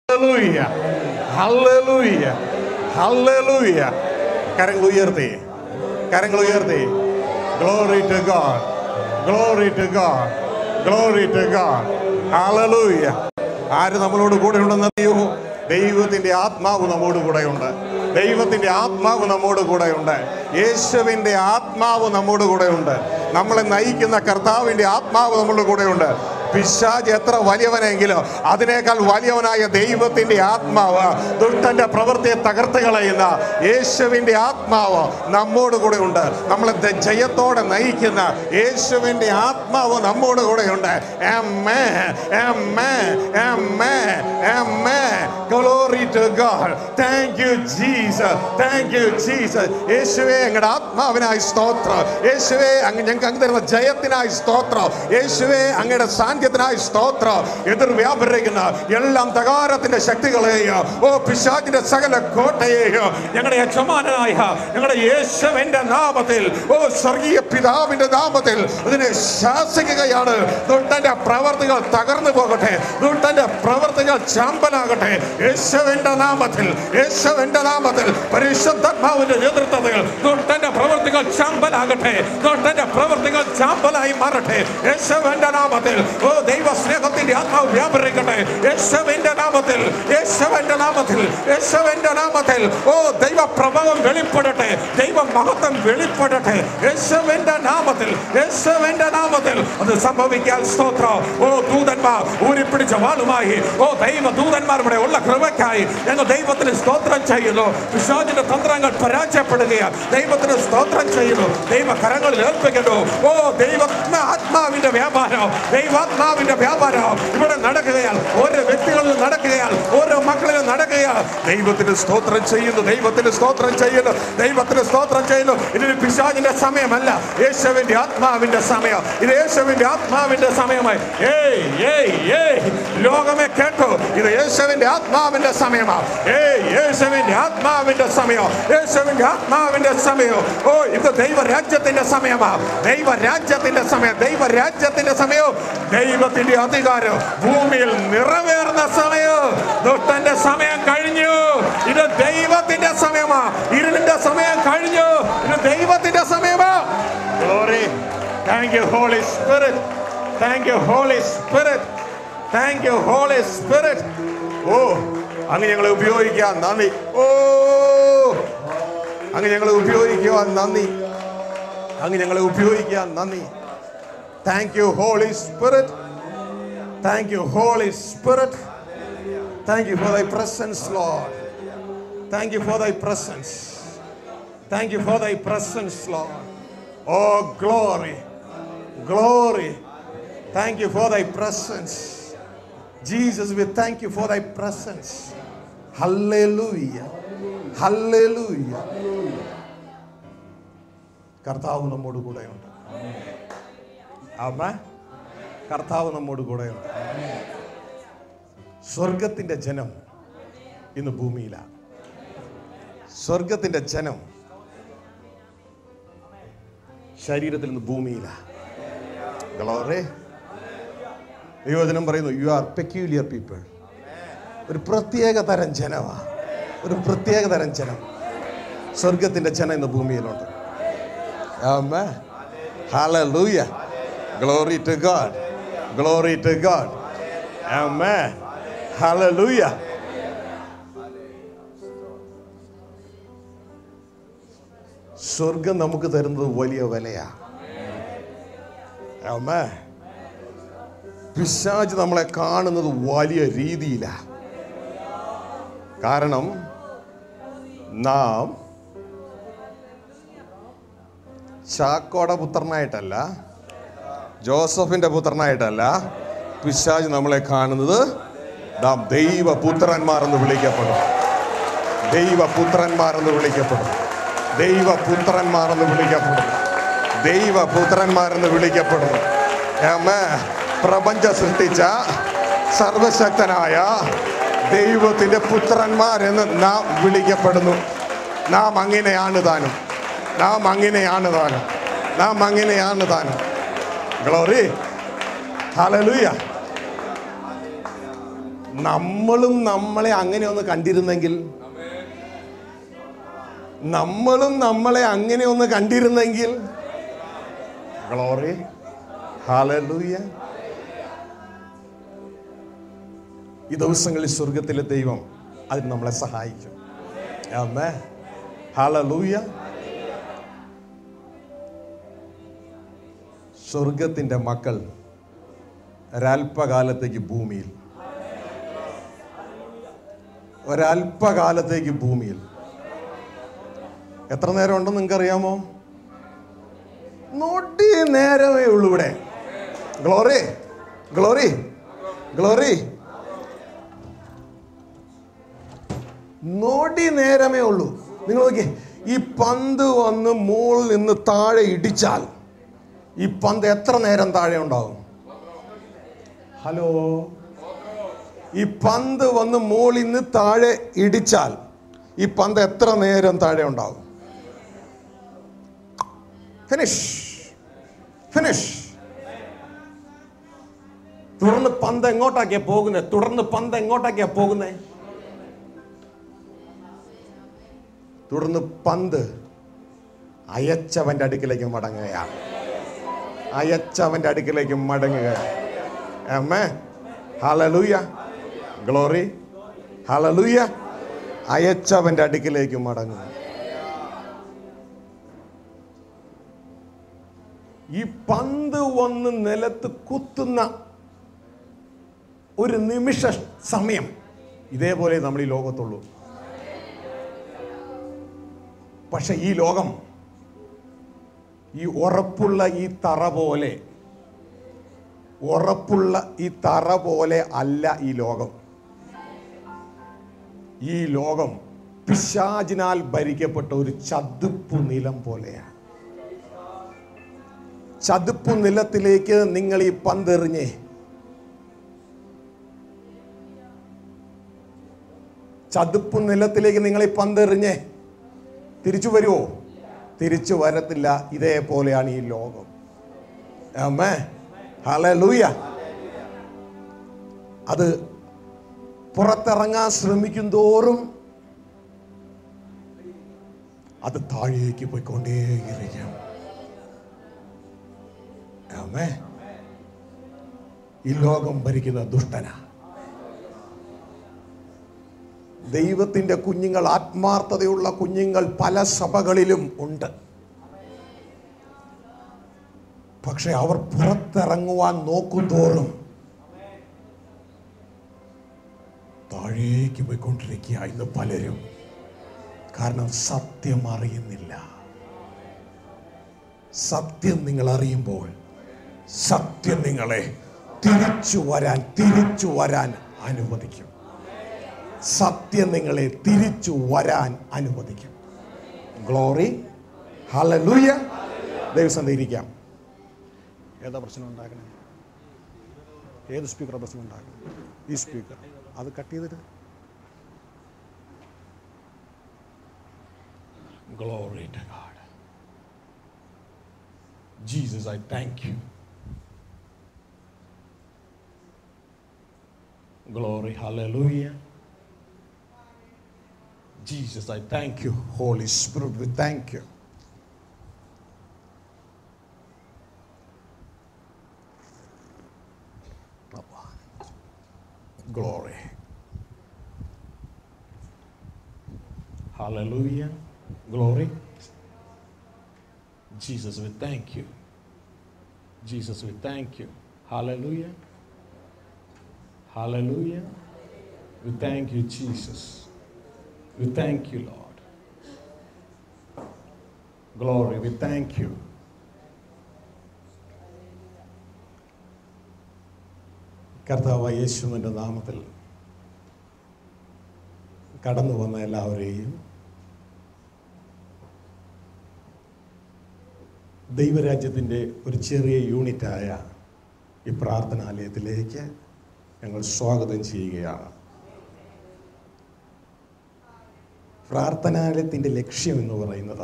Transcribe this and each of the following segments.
Hallelujah hallelujah hallelujah കരങ്ങൾ ഉയർത്തി കരങ്ങൾ ഉയർത്തി glory to God glory to God glory to God hallelujah ആര് നമ്മളോട് കൂടെ ഉണ്ടെന്ന് അറിയോ ദൈവത്തിന്റെ ആത്മാവ് നമ്മോട് കൂടെയുണ്ട് ദൈവത്തിന്റെ ആത്മാവ് നമ്മോട് കൂടെയുണ്ട് യേശുവിന്റെ ആത്മാവ് നമ്മോട് കൂടെയുണ്ട് നമ്മളെ നയിക്കുന്ന കർത്താവിന്റെ ആത്മാവ് നമ്മളുടെ കൂടെയുണ്ട് പിശാജ് എത്ര വലിയവനെങ്കിലും അതിനേക്കാൾ വലിയവനായ ദൈവത്തിന്റെ ആത്മാവ് ദുഷ്ടന്റെ പ്രവൃത്തിയെ തകർത്ത് കളയുന്ന യേശുവിന്റെ ആത്മാവ് നമ്മോട് കൂടെ ഉണ്ട് നമ്മളെ ദ- ജയത്തോടെ നയിക്കുന്ന യേശുവിന്റെ ആത്മാവ് നമ്മോട് കൂടെയുണ്ട് Amen. Amen. Amen. Amen. Glory to God. Thank you, Jesus. Thank you, Jesus. യേശുവേ അങ്ങയുടെ ആത്മാവിനായി സ്തോത്രം യേശുവേ അങ്ങ് ഞങ്ങൾക്ക് അങ്ങ് തരുന്ന ജയത്തിനായി സ്തോത്രം യേശുവേ അങ്ങയുടെ സാന്നിധ്യത്തിനായി സ്തോത്രം എതിർ വ്യാപരിക്കുന്ന എല്ലാം തകാരത്തിന്റെ ശക്തികളെയോ ഓ പിശാചിന്റെ സകല കോട്ടയെയോ ഞങ്ങളുടെ യജമാനായ ഞങ്ങളുടെ യേശുവിന്റെ നാമത്തിൽ ഓ സ്വർഗീയ പിതാവിന്റെ നാമത്തിൽ അതിനെ ശാസിക്കുകയാണ് ദുഷ്ടന്റെ പ്രവർത്തികൾ തകർന്നു പോകട്ടെ ദുഷ്ടന്റെ പ്രവർത്തികൾ ചാമ്പലാകട്ടെ യേശുവിന്റെ നാമത്തിൽ യേശുവിന്റെ നാമത്തിൽ പരിശുദ്ധാത്മാവിന്റെ നേതൃത്വത്തിൽ ദുഷ്ടന്റെ പ്രവർത്തികൾ ചാമ്പലാകട്ടെ ദുഷ്ടന്റെ പ്രവർത്തികൾ ചാമ്പലായി മാറട്ടെ യേശുവിന്റെ നാമത്തിൽ ഓ ദൈവ സ്നേഹത്തിന്റെ ആത്മാവ് വ്യാപരിക്കട്ടെ യേശുവിന്റെ നാമത്തിൽ യേശുവിന്റെ നാമത്തിൽ യേശുവിന്റെ നാമത്തിൽ ഓ ദൈവ പ്രഭാവം വെളിപ്പെടട്ടെ ദൈവ മഹത്വം വെളിപ്പെടട്ടെ യേശുവിന്റെ നാമത്തിൽ യേശുവിന്റെ നാമത്തിൽ അത് സംഭവിക്കാൻ സ്തോത്രം ഓ ദൂതന്മാർ ഊരിപ്പിടിച്ച വാളുമായി ഓ ദൈവ ദൂതന്മാർ ഇവിടെ ഉള്ള കൃപയ്ക്കായി ഞങ്ങൾ ദൈവത്തിന് സ്തോത്രം ചെയ്യുന്നു പിശാചിന്റെ തന്ത്രങ്ങൾ പരാജയപ്പെടുകയാണ് ദൈവത്തിന് സ്തോത്രം ചെയ്യുന്നു ദൈവ കരങ്ങളിൽ ഏൽപ്പിക്കുന്നു ഓ ദൈവ ആത്മാവിന്റെ വ്യാപാരം ദൈവാത്മാവിന്റെ വ്യാപാരം ഇവിടെ നടക്കുകയാൽ ഓരോ വ്യക്തികളിൽ നടക്കുകയാൽ ഓരോ മക്കളിലും നടക്കുകയാൽ ദൈവത്തിന് സ്തോത്രം ചെയ്യുന്നു ദൈവത്തിന് സ്തോത്രം ചെയ്യുന്നു ദൈവത്തിന് സ്തോത്രം ചെയ്യുന്നു ഇതിന് പിശാചിന്റെ സമയമല്ല യേശുവിന്റെ ആത്മാവിന്റെ സമയം ഇത് യേശുവിന്റെ ആത്മാവിന്റെ സമയമായി ഏയ് ഏയ് ഏയ് ലോകമേ കേട്ടു ഇത് യേശുവിന്റെ ആത്മാവിന്റെ സമയമാണ് ഏയ് യേശുവിന്റെ ആത്മാവിന്റെ സമയം യേശുവിന്റെ ആത്മാവിന്റെ സമയം ഓ ഇത് ദൈവരാജ്യത്തിന്റെ സമയമാ ദൈവരാജ്യത്തിന്റെ സമയം ദൈവരാജ്യത്തിന്റെ സമയവും ദൈവത്തിന്റെ അധികാരം ഭൂമിയിൽ നിറവേറുന്ന സമയം ദുഷ്ടന്റെ സമയം കഴിഞ്ഞു ഇത് ദൈവത്തിന്റെ സമയമാ ഇരുളിന്റെ സമയം കഴിഞ്ഞു ഇത് ദൈവത്തിന്റെ സമയമാ glory thank you Holy Spirit thank you Holy Spirit thank you Holy Spirit ഓ അങ്ങ് ഞങ്ങളെ ഉപയോഗിക്കാൻ നന്ദി ഓ അങ്ങ് ഞങ്ങളെ ഉപയോഗിക്കുവാൻ നന്ദി അങ്ങ് ഞങ്ങളെ ഉപയോഗിക്കാൻ നന്ദി thank you Holy Spirit thank you Holy Spirit thank you for thy presence Lord thank you for thy presence thank you for thy presence Lord ഓ glory glory thank you for thy presence Jesus we thank you for thy presence hallelujah hallelujah കർത്താവ് നമ്മോട് കൂടെയുണ്ട് ആമ കർത്താവ് നമ്മോട് കൂടെയുണ്ട് സ്വർഗത്തിന്റെ ജനം ഇന്ന് ഭൂമിയിലാണ് സ്വർഗത്തിന്റെ ജനം ശരീരത്തിൽ നിന്ന് ഭൂമിയിലാണ് ഗ്ലോറി ദൈവജനം പറയുന്നു യു ആർ പെക്യൂലിയർ പീപ്പിൾ ഒരു പ്രത്യേക തരം ജനമാ ഒരു പ്രത്യേക തരം ജനം സ്വർഗത്തിന്റെ ജനം ഇന്ന് ഭൂമിയിലുണ്ട് Amen. Hallelujah. Glory to God. Glory to God. Amen. Hallelujah. സ്വർഗം നമുക്ക് തരുന്നത് വലിയ വിലയാ ആമേ പിശാജ് നമ്മളെ കാണുന്നത് വലിയ രീതിയിലാ കാരണം നാം ചാക്കോടെ പുത്രനായിട്ടല്ല ജോസഫിന്റെ പുത്രനായിട്ടല്ല പിശാജ് നമ്മളെ കാണുന്നത് നാം ദൈവപുത്രന്മാർ എന്ന് വിളിക്കപ്പെടും ദൈവപുത്രന്മാർ എന്ന് വിളിക്കപ്പെടും ദൈവപുത്രന്മാർ എന്ന് വിളിക്കപ്പെടും ദൈവപുത്രന്മാർ എന്ന് വിളിക്കപ്പെടും ആമേ. പ്രപഞ്ചം സൃഷ്ടിച്ച സർവശക്തനായ ദൈവത്തിന്റെ പുത്രന്മാരെന്ന് നാം വിളിക്കപ്പെടുന്നു നാം അങ്ങനെയാണ് താനും നാം അങ്ങനെയാണ് താനും നാം അങ്ങനെയാണ് താനും ഗ്ലോറി ഹല്ലേലൂയ നമ്മളും നമ്മളെ അങ്ങനെ ഒന്ന് കണ്ടിരുന്നെങ്കിൽ നമ്മളും നമ്മളെ അങ്ങനെ ഒന്ന് കണ്ടിരുന്നെങ്കിൽ ഗ്ലോറി ഹാലലൂയ ഈ ദിവസങ്ങളിൽ സ്വർഗത്തിലെ ദൈവം അതിന് നമ്മളെ സഹായിക്കും അമ്മേ ഹാലലൂയ സ്വർഗത്തിൻ്റെ മക്കൾ ഒരല്പകാലത്തേക്ക് ഭൂമിയിൽ ഒരല്പകാലത്തേക്ക് ഭൂമിയിൽ എത്ര നേരം ഉണ്ടെന്ന് നിങ്ങൾക്ക് അറിയാമോ നൊടി നേരമേ ഉള്ളൂ ഇവിടെ ഗ്ലോറി ഗ്ലോറി ഗ്ലോറി നൊടി നേരമേ ഉള്ളൂ നിങ്ങൾ നോക്കിയേ ഈ പന്ത് വന്ന് മുകളിൽ നിന്ന് താഴെ ഇടിച്ചാൽ ഈ പന്ത് എത്ര നേരം താഴെ ഉണ്ടാവും ഹലോ ഈ പന്ത് വന്ന് മുകളിൽ നിന്ന് താഴെ ഇടിച്ചാൽ ഈ പന്ത് എത്ര നേരം താഴെ ഉണ്ടാവും ഫിനിഷ് ഫിനിഷ് തുടർന്ന് പന്ത് എങ്ങോട്ടാക്കിയാ പോകുന്നത് തുടർന്ന് പന്ത് എങ്ങോട്ടാക്കിയാ പോകുന്നത് തുടർന്ന് പന്ത് അയച്ചവന്റെ അടുക്കിലേക്ക് മടങ്ങുകയാണ് അയച്ചവന്റെ അടുക്കിലേക്ക് മടങ്ങുക അമ്മേ ഹലലൂയ ഗ്ലോറി ഹലലൂയ അയച്ചവന്റെ അടുക്കിലേക്ക് മടങ്ങുക ഈ പന്ത് വന്ന് നിലത്ത് കുത്തുന്ന ഒരു നിമിഷ സമയം ഇതേപോലെ നമ്മൾ ഈ ലോകത്തുള്ളൂ പക്ഷെ ഈ ലോകം ഈ ഉറപ്പുള്ള ഈ തറ പോലെ ഉറപ്പുള്ള ഈ തറ പോലെ അല്ല ഈ ലോകം ഈ ലോകം പിശാചിനാൽ ഭരിക്കപ്പെട്ട ഒരു ചതുപ്പു നിലം പോലെയാണ് ചതുപ്പു നിലത്തിലേക്ക് നിങ്ങൾ ഈ പന്തെറിഞ്ഞേ ചതുപ്പു നിലത്തിലേക്ക് നിങ്ങൾ ഈ പന്തെറിഞ്ഞേ തിരിച്ചു വരുമോ തിരിച്ചു വരത്തില്ല ഇതേപോലെയാണ് ഈ ലോകം അമ്മേ ഹലലൂയ അത് പുറത്തിറങ്ങാൻ ശ്രമിക്കും തോറും അത് താഴേക്ക് പോയിക്കൊണ്ടേയിരിക്കും ആമേ ഈ ലോകം ഭരിക്കുന്ന ദുഷ്ടന ദൈവത്തിന്റെ കുഞ്ഞുങ്ങൾ ആത്മാർത്ഥതയുള്ള കുഞ്ഞുങ്ങൾ പല സഭകളിലും ഉണ്ട് പക്ഷെ അവർ പുറത്തിറങ്ങുവാൻ നോക്കും തോറും താഴേക്ക് പോയിക്കൊണ്ടിരിക്കുക ഇന്ന് പലരും കാരണം സത്യം അറിയുന്നില്ല സത്യം നിങ്ങൾ അറിയുമ്പോൾ സത്യം നിങ്ങളെ തിരിച്ചു വരാൻ തിരിച്ചു വരാൻ അനുവദിക്കും സത്യം നിങ്ങളെ തിരിച്ചു വരാൻ അനുവദിക്കും ഗ്ലോറി ഹലലൂയ ദൈവസന്ധ ഇരിക്കാം ഏതാ പ്രശ്നം ഉണ്ടാക്കണേ ഏത് സ്പീക്കർ പ്രശ്നം ഉണ്ടാക്കണം ഈ സ്പീക്കർ അത് കട്ട് ചെയ്തിട്ട് Glory to God. Jesus, I thank you. Glory, hallelujah. Jesus, I thank you. Holy Spirit, we thank you. Glory. Hallelujah. Glory. Jesus, we thank you. Jesus, we thank you. Hallelujah. Hallelujah. We thank you, Jesus. We thank you, Lord. Glory, we thank you. കർത്താവ് യേശുവിൻ്റെ നാമത്തിൽ കടന്നു വന്ന എല്ലാവരെയും ദൈവരാജ്യത്തിൻ്റെ ഒരു ചെറിയ യൂണിറ്റായ ഈ പ്രാർത്ഥനാലയത്തിലേക്ക് ഞങ്ങൾ സ്വാഗതം ചെയ്യുകയാണ് പ്രാർത്ഥനാലയത്തിൻ്റെ ലക്ഷ്യം എന്ന് പറയുന്നത്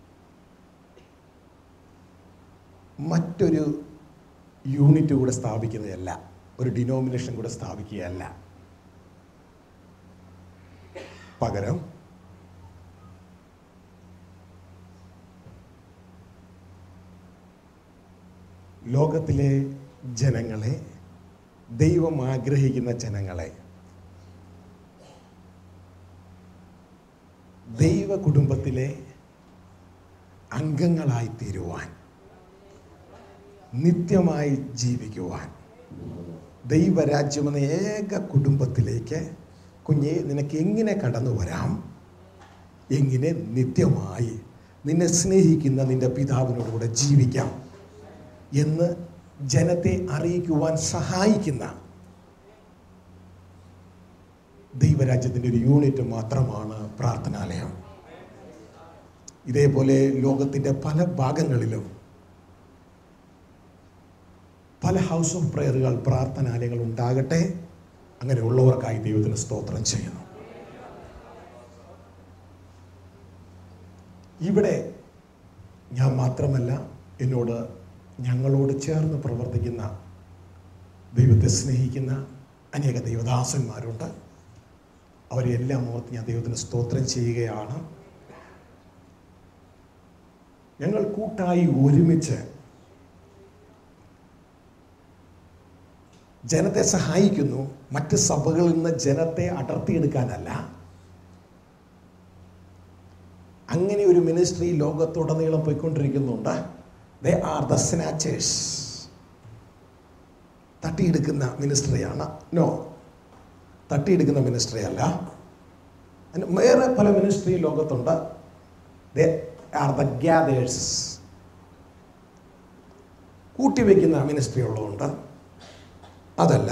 മറ്റൊരു യൂണിറ്റ് കൂടെ സ്ഥാപിക്കുന്നതല്ല ഒരു ഡിനോമിനേഷൻ കൂടെ സ്ഥാപിക്കുകയല്ല പകരം ലോകത്തിലെ ജനങ്ങളെ ദൈവം ആഗ്രഹിക്കുന്ന ജനങ്ങളെ ദൈവ കുടുംബത്തിലെ അംഗങ്ങളായി തീരുവാൻ നിത്യമായി ജീവിക്കുവാൻ ദൈവരാജ്യമെന്ന ഏക കുടുംബത്തിലേക്ക് കുഞ്ഞെ നിനക്ക് എങ്ങനെ കടന്നു വരാം എങ്ങനെ നിത്യമായി നിന്നെ സ്നേഹിക്കുന്ന നിന്റെ പിതാവിനോടുകൂടെ ജീവിക്കാം എന്ന് ജനത്തെ അറിയിക്കുവാൻ സഹായിക്കുന്ന ദൈവരാജ്യത്തിൻ്റെ ഒരു യൂണിറ്റ് മാത്രമാണ് പ്രാർത്ഥനാലയം ഇതേപോലെ ലോകത്തിൻ്റെ പല ഭാഗങ്ങളിലും പല ഹൗസ് ഓഫ് പ്രയറുകൾ പ്രാർത്ഥനാലയങ്ങൾ ഉണ്ടാകട്ടെ അങ്ങനെയുള്ളവർക്കായി ദൈവത്തിന് സ്തോത്രം ചെയ്യുന്നു ഇവിടെ ഞാൻ മാത്രമല്ല എന്നോട് ഞങ്ങളോട് ചേർന്ന് പ്രവർത്തിക്കുന്ന ദൈവത്തെ സ്നേഹിക്കുന്ന അനേക ദൈവദാസന്മാരുണ്ട് അവരെല്ലാം ഓർത്ത് ഞാൻ ദൈവത്തിന് സ്തോത്രം ചെയ്യുകയാണ് ഞങ്ങൾ കൂട്ടായി ഒരുമിച്ച് ജനത്തെ സഹായിക്കുന്നു മറ്റ് സഭകളിൽ നിന്ന് ജനത്തെ അടർത്തിയെടുക്കാനല്ല അങ്ങനെ ഒരു മിനിസ്ട്രി ലോകത്തുടനീളം പോയിക്കൊണ്ടിരിക്കുന്നുണ്ട് ദേ ആർ ദ സ്നാച്ചേഴ്സ് തട്ടിയെടുക്കുന്ന മിനിസ്ട്രിയാണ് നോ തട്ടിയെടുക്കുന്ന മിനിസ്ട്രി അല്ല അതിന് വേറെ പല മിനിസ്ട്രി ലോകത്തുണ്ട് ദേ ആർ ദ ഗ്യാദേഴ്സ് കൂട്ടിവെക്കുന്ന മിനിസ്ട്രി ഉള്ളതുകൊണ്ട് അതല്ല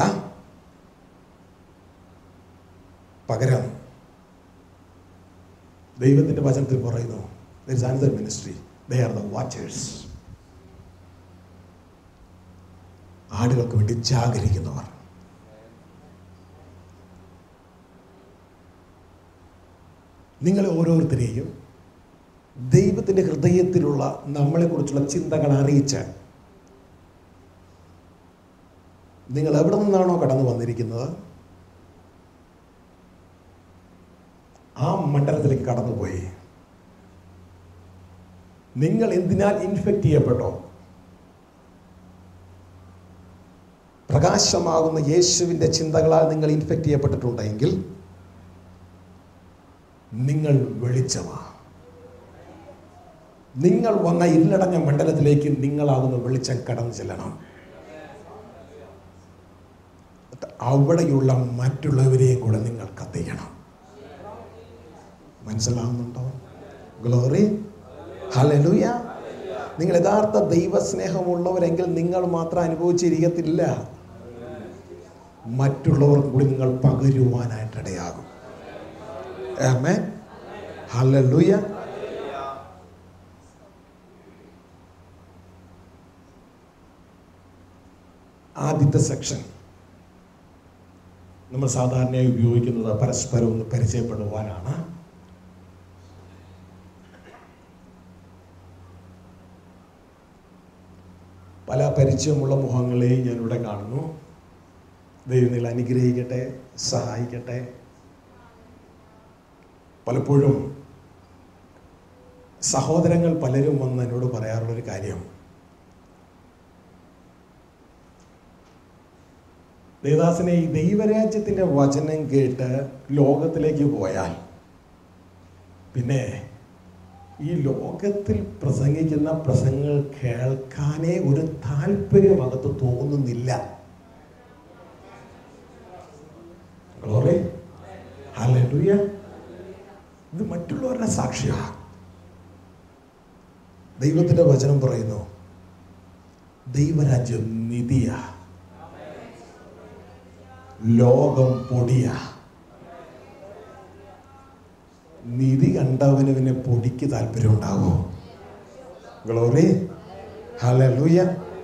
പകരം ദൈവത്തിൻ്റെ വചനത്തിൽ പറയുന്നു there is another ministry they are the watchers ആടുകൾക്ക് വേണ്ടി ജാഗരിക്കുന്നവർ നിങ്ങളെ ഓരോരുത്തരെയും ദൈവത്തിൻ്റെ ഹൃദയത്തിലുള്ള നമ്മളെക്കുറിച്ചുള്ള ചിന്തകൾ അറിയിച്ച് നിങ്ങൾ എവിടെ നിന്നാണോ കടന്നു വന്നിരിക്കുന്നത് ആ മണ്ഡലത്തിലേക്ക് കടന്നുപോയി നിങ്ങൾ എന്തിനാൽ ഇൻഫെക്റ്റ് ചെയ്യപ്പെട്ടോ പ്രകാശമാകുന്ന യേശുവിൻ്റെ ചിന്തകളാൽ നിങ്ങൾ ഇൻഫെക്റ്റ് ചെയ്യപ്പെട്ടിട്ടുണ്ടെങ്കിൽ നിങ്ങൾ വെളിച്ചമാ നിങ്ങൾ വന്ന ഇരുളടഞ്ഞ മണ്ഡലത്തിലേക്ക് നിങ്ങളാകുന്ന വെളിച്ചം കടന്നു ചെല്ലണം അവിടെയുള്ള മറ്റുള്ളവരെയും കൂടെ നിങ്ങൾ കത്തിക്കണം മനസ്സിലാവുന്നുണ്ടോ ഗ്ലോറി ഹലലുയ നിങ്ങൾ യഥാർത്ഥ ദൈവസ്നേഹമുള്ളവരെങ്കിൽ നിങ്ങൾ മാത്രം അനുഭവിച്ചിരിക്കത്തില്ല മറ്റുള്ളവർക്കും കൂടി നിങ്ങൾ പകരുവാനായിട്ടിടയാകും ആമേ ഹലലുയ ആദ്യത്തെ സെക്ഷൻ നമ്മൾ സാധാരണയായി ഉപയോഗിക്കുന്നത് പരസ്പരം ഒന്ന് പരിചയപ്പെടുവാനാണ് പല പരിചയമുള്ള മുഖങ്ങളെയും ഞാനിവിടെ കാണുന്നു ദൈവം നിങ്ങൾ അനുഗ്രഹിക്കട്ടെ സഹായിക്കട്ടെ പലപ്പോഴും സഹോദരങ്ങൾ പലരും വന്ന് എന്നോട് പറയാറുള്ളൊരു കാര്യം ദേവദാസനെ ഈ ദൈവരാജ്യത്തിൻ്റെ വചനം കേട്ട് ലോകത്തിലേക്ക് പോയാൽ പിന്നെ ഈ ലോകത്തിൽ പ്രസംഗിക്കുന്ന പ്രസംഗങ്ങൾ കേൾക്കാനേ ഒരു താല്പര്യം അകത്ത് തോന്നുന്നില്ല ഗ്ലോറി ഹല്ലേലൂയ ഇത് മറ്റുള്ളവരുടെ സാക്ഷിയാണ് ദൈവത്തിൻ്റെ വചനം പറയുന്നു ദൈവരാജ്യം നിധിയ ലോകം പൊടിയ നിധി കണ്ടവന് പിന്നെ പൊടിക്ക് താല്പര്യം ഉണ്ടാവോ ഗ്ലോറി ഹലൂയ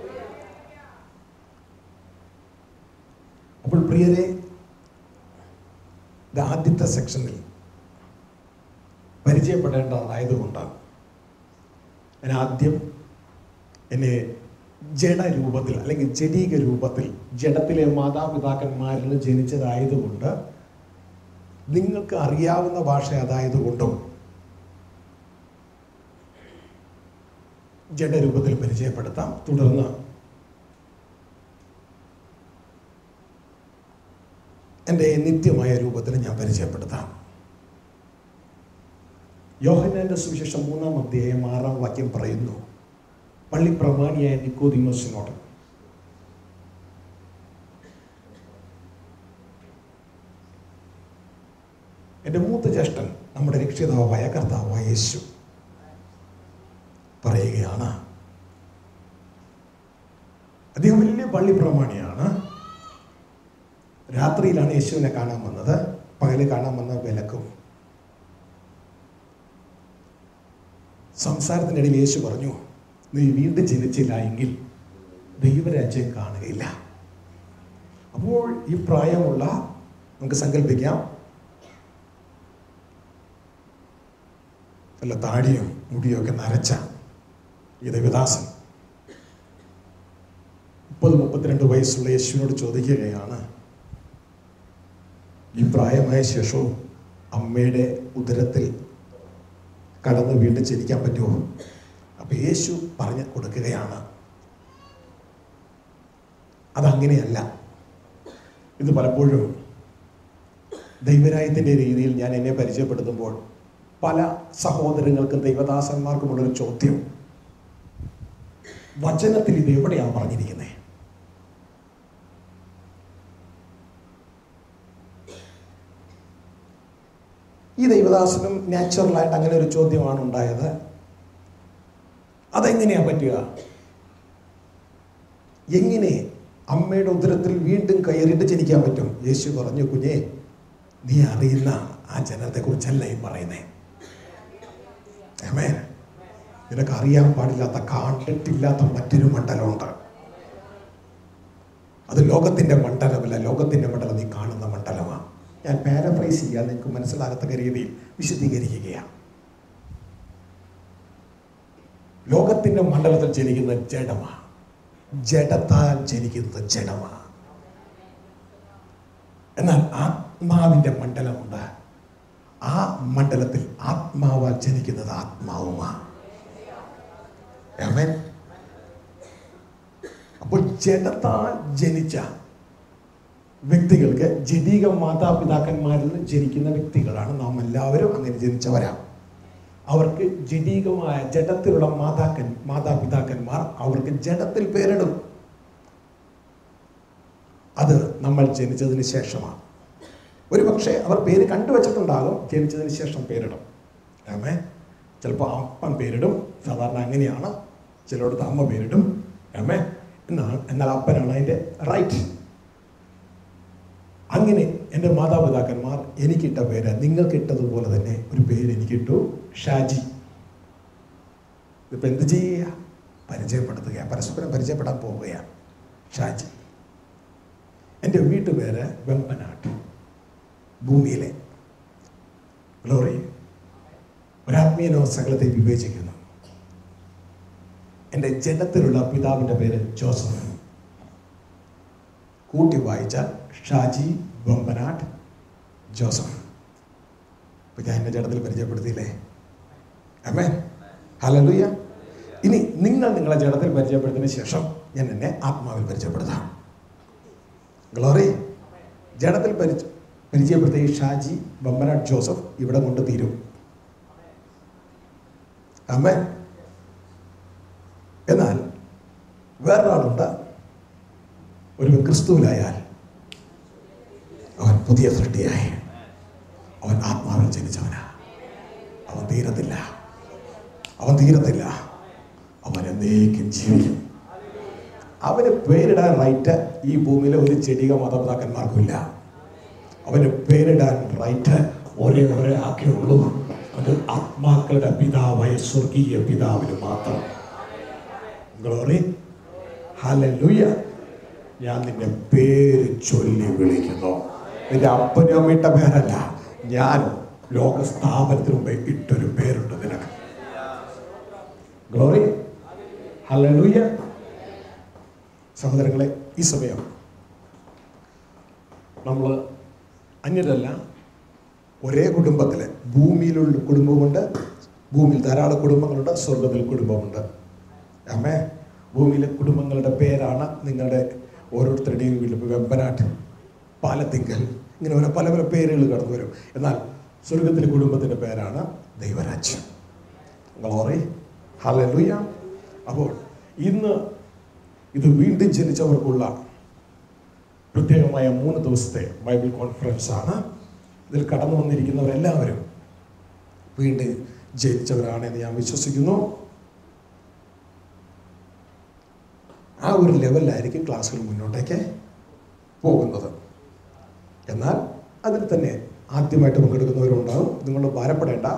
അപ്പോൾ പ്രിയരെ ഇത് ആദ്യത്തെ സെക്ഷനിൽ പരിചയപ്പെടേണ്ടതായതുകൊണ്ടാണ് ഞാൻ ആദ്യം എന്നെ ജഡരൂപത്തിൽ അല്ലെങ്കിൽ ജഡീക രൂപത്തിൽ ജഡത്തിലെ മാതാപിതാക്കന്മാരിൽ ജനിച്ചതായതുകൊണ്ട് നിങ്ങൾക്ക് അറിയാവുന്ന ഭാഷ അതായതുകൊണ്ടും ജഡരൂപത്തിൽ പരിചയപ്പെടുത്താം തുടർന്ന് എൻ്റെ നിത്യമായ രൂപത്തിൽ ഞാൻ പരിചയപ്പെടുത്താം യോഹന്നാന്റെ സുവിശേഷം മൂന്നാം അധ്യായം ആറാം വാക്യം പറയുന്നു പള്ളി പ്രമാണിയായ നിക്കോദിമോസിനോട് എൻ്റെ മൂത്ത ജ്യേഷ്ഠൻ നമ്മുടെ രക്ഷിതാവായ കർത്താവായ യേശു പറയുകയാണ് അദ്ദേഹം വലിയ പള്ളി പ്രമാണിയാണ് രാത്രിയിലാണ് യേശുവിനെ കാണാൻ വന്നത് പകല് കാണാൻ വന്ന വിലക്കും സംസാരത്തിനിടയിൽ യേശു പറഞ്ഞു നീ വീണ്ടും ജനിച്ചില്ല എങ്കിൽ ദൈവരാജ്യം കാണുകയില്ല അപ്പോൾ ഈ പ്രായമുള്ള നമുക്ക് സങ്കല്പിക്കാം നല്ല താടിയും മുടിയും ഒക്കെ നരച്ച ഈ ദേവദാസൻ മുപ്പത് മുപ്പത്തിരണ്ട് വയസ്സുള്ള യേശുവിനോട് ചോദിക്കുകയാണ് ഈ പ്രായമായ ശേഷവും അമ്മയുടെ ഉദരത്തിൽ കടന്ന് വീണ്ടും ജനിക്കാൻ പറ്റുമോ അപ്പൊ യേശു പറഞ്ഞു കൊടുക്കുകയാണ് അതങ്ങനെയല്ല ഇത് പലപ്പോഴും ദൈവരായത്തിൻ്റെ രീതിയിൽ ഞാൻ എന്നെ പരിചയപ്പെടുത്തുമ്പോൾ പല സഹോദരങ്ങൾക്കും ദൈവദാസന്മാർക്കുമുള്ളൊരു ചോദ്യം വചനത്തിൽ ഇത് എവിടെയാണ് പറഞ്ഞിരിക്കുന്നത് ഈ ദൈവദാസനും നാച്ചുറലായിട്ട് അങ്ങനെ ഒരു ചോദ്യമാണ് ഉണ്ടായത് അതെങ്ങനെയാ പറ്റുക എങ്ങനെ അമ്മയുടെ ഉദരത്തിൽ വീണ്ടും കയറിയിട്ട് ജനിക്കാൻ പറ്റും യേശു പറഞ്ഞു കുഞ്ഞെ നീ അറിയുന്ന ആ ജനത്തെക്കുറിച്ചല്ല ഈ പറയുന്നേ ആമേൻ. നിനക്ക് അറിയാൻ പാടില്ലാത്ത കണ്ടിട്ടില്ലാത്ത മറ്റൊരു മണ്ഡലമുണ്ട് അത് ലോകത്തിന്റെ മണ്ഡലമല്ല ലോകത്തിന്റെ മണ്ഡലം നീ കാണുന്ന മണ്ഡലമാണ് ഞാൻ പാരഫ്രൈസ് ചെയ്യാൻ നിങ്ങൾക്ക് മനസ്സിലാകത്തക്ക രീതിയിൽ വിശദീകരിക്കുകയാണ് ലോകത്തിന്റെ മണ്ഡലത്തിൽ ജനിക്കുന്ന ജഡമാണ് ജഡത്താൽ ജനിക്കുന്നത് ജഡമാണ് എന്നാൽ ആത്മാവിന്റെ മണ്ഡലമുണ്ട് ആ മണ്ഡലത്തിൽ ആത്മാവാൽ ജനിക്കുന്നത് ആത്മാവുമാണ് ആമേൻ. അപ്പോൾ ജഡത്താൽ ജനിച്ച വ്യക്തികൾക്ക് ജനീക മാതാപിതാക്കന്മാരിൽ നിന്ന് ജനിക്കുന്ന വ്യക്തികളാണ് നാം എല്ലാവരും അങ്ങനെ ജനിച്ചവരാണ് അവർക്ക് ജനീകമായ ജഡത്തിലുള്ള മാതാക്കൻ മാതാപിതാക്കന്മാർ അവർക്ക് ജഡത്തിൽ പേരിടും അത് നമ്മൾ ജനിച്ചതിന് ശേഷമാണ് ഒരു പക്ഷേ അവർ പേര് കണ്ടുവച്ചിട്ടുണ്ടാകും ജനിച്ചതിന് ശേഷം പേരിടും ആമേ ചിലപ്പോൾ അപ്പൻ പേരിടും സാധാരണ അങ്ങനെയാണ് ചിലയിടത്ത് അമ്മ പേരിടും ആമേ എന്നാൽ എന്നാൽ അപ്പനാണ് അതിൻ്റെ റൈറ്റ് അങ്ങനെ എൻ്റെ മാതാപിതാക്കന്മാർ എനിക്കിട്ട പേര് നിങ്ങൾക്കിട്ടതുപോലെ തന്നെ ഒരു പേര് എനിക്കിട്ടു ഷാജി ഇതിപ്പോൾ എന്ത് ചെയ്യുക പരിചയപ്പെടുത്തുക പരസ്പരം പരിചയപ്പെടാൻ പോവുകയാണ് ഷാജി എൻ്റെ വീട്ടുപേര് വെമ്പനാട്ട് ഭൂമിയിലെ ഗ്ലോറി ഒരാത്മീയനോ സകലത്തെ വിവേചിക്കുന്നു എൻ്റെ ജഡത്തിലുള്ള പിതാവിൻ്റെ പേര് ജോസഫ് കൂട്ടി വായിച്ചാൽ ഷാജി ബൊമ്പനാട്ട് ജോസഫ് ഇപ്പൊ ഞാൻ എൻ്റെ ജഡത്തിൽ പരിചയപ്പെടുത്തിയില്ലേ അമ്മേ ഹലലുയ ഇനി നിങ്ങൾ നിങ്ങളെ ജഡത്തിൽ പരിചയപ്പെടുത്തിയതിന് ശേഷം ഞാൻ എന്നെ ആത്മാവിൽ പരിചയപ്പെടുത്താം ഗ്ലോറി ജഡത്തിൽ പരിച പരിചയപ്പെടുത്തിയ ഈ ഷാജി ബൊമ്പനാട്ട് ജോസഫ് ഇവിടെ കൊണ്ട് തീരും അമ്മേ എന്നാൽ വേറൊരാളുണ്ട് ഒരു ക്രിസ്തുവിലായാൽ അവൻ പുതിയ സൃഷ്ടിയായി അവൻ ആത്മാവിൽ ജനിച്ചവനാ അവൻ തീരത്തില്ല അവൻ തീരത്തില്ല അവൻ എന്നേക്കും ജീവിക്കും അവന് പേരിടാൻ റൈറ്റ് ഈ ഭൂമിയിലെ ഒരു ചെടിക മാതാപിതാക്കന്മാർക്കുമില്ല അവന് പേരിടാൻ റൈറ്റ് ഒരേ ഒരേ ആക്കേ ഉള്ളൂ അത് ആത്മാക്കളുടെ പിതാവായ സ്വർഗീയ പിതാവിന് മാത്രം ഗ്ലോറി ഹല്ലേലൂയ ഞാൻ നിന്റെ പേര് ചൊല്ലി വിളിക്കുന്നു നിന്റെ അപ്പനും അമ്മയിട്ട പേരല്ല ഞാൻ ലോക സ്ഥാപനത്തിന് മുമ്പേ ഇട്ടൊരു പേരുണ്ട് നിനക്ക് ഗ്ലോറി ഹല്ലേലൂയ സഹോദരങ്ങളെ ഈ സമയം നമ്മൾ അന്യരല്ല ഒരേ കുടുംബത്തിൽ ഭൂമിയിലുള്ള കുടുംബമുണ്ട് ഭൂമിയിൽ ധാരാളം കുടുംബങ്ങളുണ്ട് സ്വർഗത്തിൽ കുടുംബമുണ്ട് അമ്മേ ഭൂമിയിലെ കുടുംബങ്ങളുടെ പേരാണ് നിങ്ങളുടെ ഓരോരുത്തരുടെയും വീട്ടിൽ ഇപ്പോൾ വെമ്പനാട്ട് പാലത്തിങ്കൽ ഇങ്ങനെ ഓരോ പല പല പേരുകൾ കടന്നു വരും എന്നാൽ സ്വർഗത്തിലെ കുടുംബത്തിൻ്റെ പേരാണ് ദൈവരാജ്യം ഗ്ലോറി ഹല്ലേലൂയ അപ്പോൾ ഇന്ന് ഇത് വീണ്ടും ജനിച്ചവർക്കുള്ള പ്രത്യേകമായ മൂന്ന് ദിവസത്തെ ബൈബിൾ കോൺഫറൻസ് ആണ് ഇതിൽ കടന്നു വന്നിരിക്കുന്നവരെല്ലാവരും വീണ്ടും ജനിച്ചവരാണെന്ന് ഞാൻ വിശ്വസിക്കുന്നു ആ ഒരു ലെവലിലായിരിക്കും ക്ലാസ്സുകൾ മുന്നോട്ടേക്ക് പോകുന്നത് എന്നാൽ അതിൽ തന്നെ ആദ്യമായിട്ട് പങ്കെടുക്കുന്നവരുണ്ടാകും നിങ്ങൾ ഭാരപ്പെടേണ്ട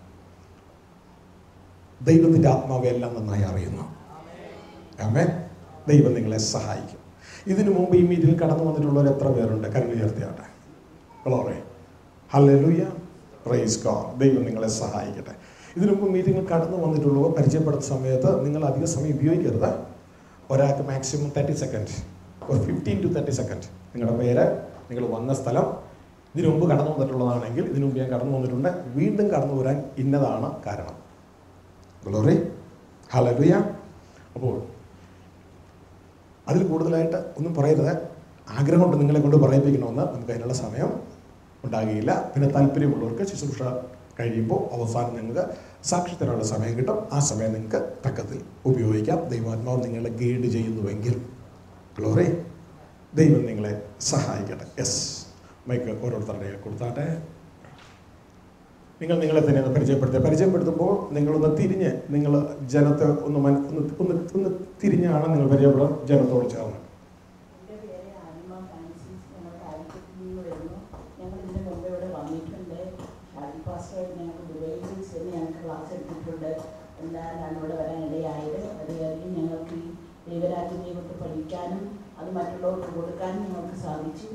ദൈവത്തിൻ്റെ ആത്മാവെ എല്ലാം നന്നായി അറിയുന്നു ആമേ ദൈവം നിങ്ങളെ സഹായിക്കും ഇതിനു മുമ്പ് ഈ മീറ്റിൽ കടന്നു വന്നിട്ടുള്ളവർ എത്ര പേരുണ്ട് കരണ്ട് ഉയർത്തിയാട്ടെ ഗ്ലോറി ഹല്ലേലൂയ പ്രൈസ് ഗോഡ് ദൈവം നിങ്ങളെ സഹായിക്കട്ടെ ഇതിനു മുമ്പ് മീറ്റിംഗിൽ കടന്നു വന്നിട്ടുള്ളവർ പരിചയപ്പെടുന്ന സമയത്ത് നിങ്ങൾ അധിക സമയം ഉപയോഗിക്കരുത് ഒരാൾക്ക് മാക്സിമം തേർട്ടി സെക്കൻഡ് ഒരു ഫിഫ്റ്റീൻ ടു തേർട്ടി സെക്കൻഡ് നിങ്ങളുടെ പേര് നിങ്ങൾ വന്ന സ്ഥലം ഇതിനു മുമ്പ് കടന്നു വന്നിട്ടുള്ളതാണെങ്കിൽ ഇതിനു മുമ്പ് ഞാൻ കടന്നു വന്നിട്ടുണ്ട് വീണ്ടും കടന്നു വരാൻ ഇന്നതാണ് കാരണം ഗ്ലോറി ഹലലുയ അപ്പോൾ അതിൽ കൂടുതലായിട്ട് ഒന്നും പറയരുത് ആഗ്രഹമുണ്ട് നിങ്ങളെ കൊണ്ട് പറയിപ്പിക്കണമെന്ന് നമുക്ക് അതിനുള്ള സമയം ഉണ്ടാകുകയില്ല പിന്നെ താല്പര്യമുള്ളവർക്ക് ശുശ്രൂഷ കഴിയുമ്പോൾ അവസാനം നിങ്ങൾക്ക് സാക്ഷ്യത്തിനുള്ള സമയം കിട്ടും ആ സമയം നിങ്ങൾക്ക് തക്കത്തിൽ ഉപയോഗിക്കാം ദൈവാത്മാവ് നിങ്ങളെ ഗൈഡ് ചെയ്യുന്നുവെങ്കിൽ ഗ്ലോറി ദൈവം നിങ്ങളെ സഹായിക്കട്ടെ യെസ് മൈക്ക് ഓരോരുത്തരുടെ കയ്യിൽ കൊടുത്താട്ടെ നിങ്ങൾ നിങ്ങളെ തന്നെ ഒന്ന് പരിചയപ്പെടുത്തുക പരിചയപ്പെടുത്തുമ്പോൾ നിങ്ങളൊന്ന് തിരിഞ്ഞ് നിങ്ങൾ ജനത്തെ ഒന്ന് മന ഒന്ന് ഒന്ന് ഒന്ന് തിരിഞ്ഞാണ് നിങ്ങൾ പരിചയപ്പെടാൻ ജനത്തോട് ചേർന്ന് എൻ്റെ പേര് ആനിമ ഫ്രാൻസിസ് ഞങ്ങൾ കാലിക്കറ്റിൽ നിന്ന് വരുന്നു ഞങ്ങൾ ഇതിന് മുമ്പ് ഇവിടെ വന്നിട്ടുണ്ട് ഷാജി പാസ്റ്ററായിട്ട് ഞങ്ങൾ ദുബൈയിൽ ചെന്ന് ഞങ്ങൾക്ക് ക്ലാസ് എടുത്തിട്ടുണ്ട് എന്നാലാണ് ഇവിടെ വരാൻ ഇടയായത് അത് കഴിഞ്ഞ് ഞങ്ങൾക്ക് ഈ ദൈവരാജ്യത്തെ കുറിച്ച് പഠിക്കാനും അത് മറ്റുള്ളവർക്ക് കൊടുക്കാനും ഞങ്ങൾക്ക് സാധിച്ചു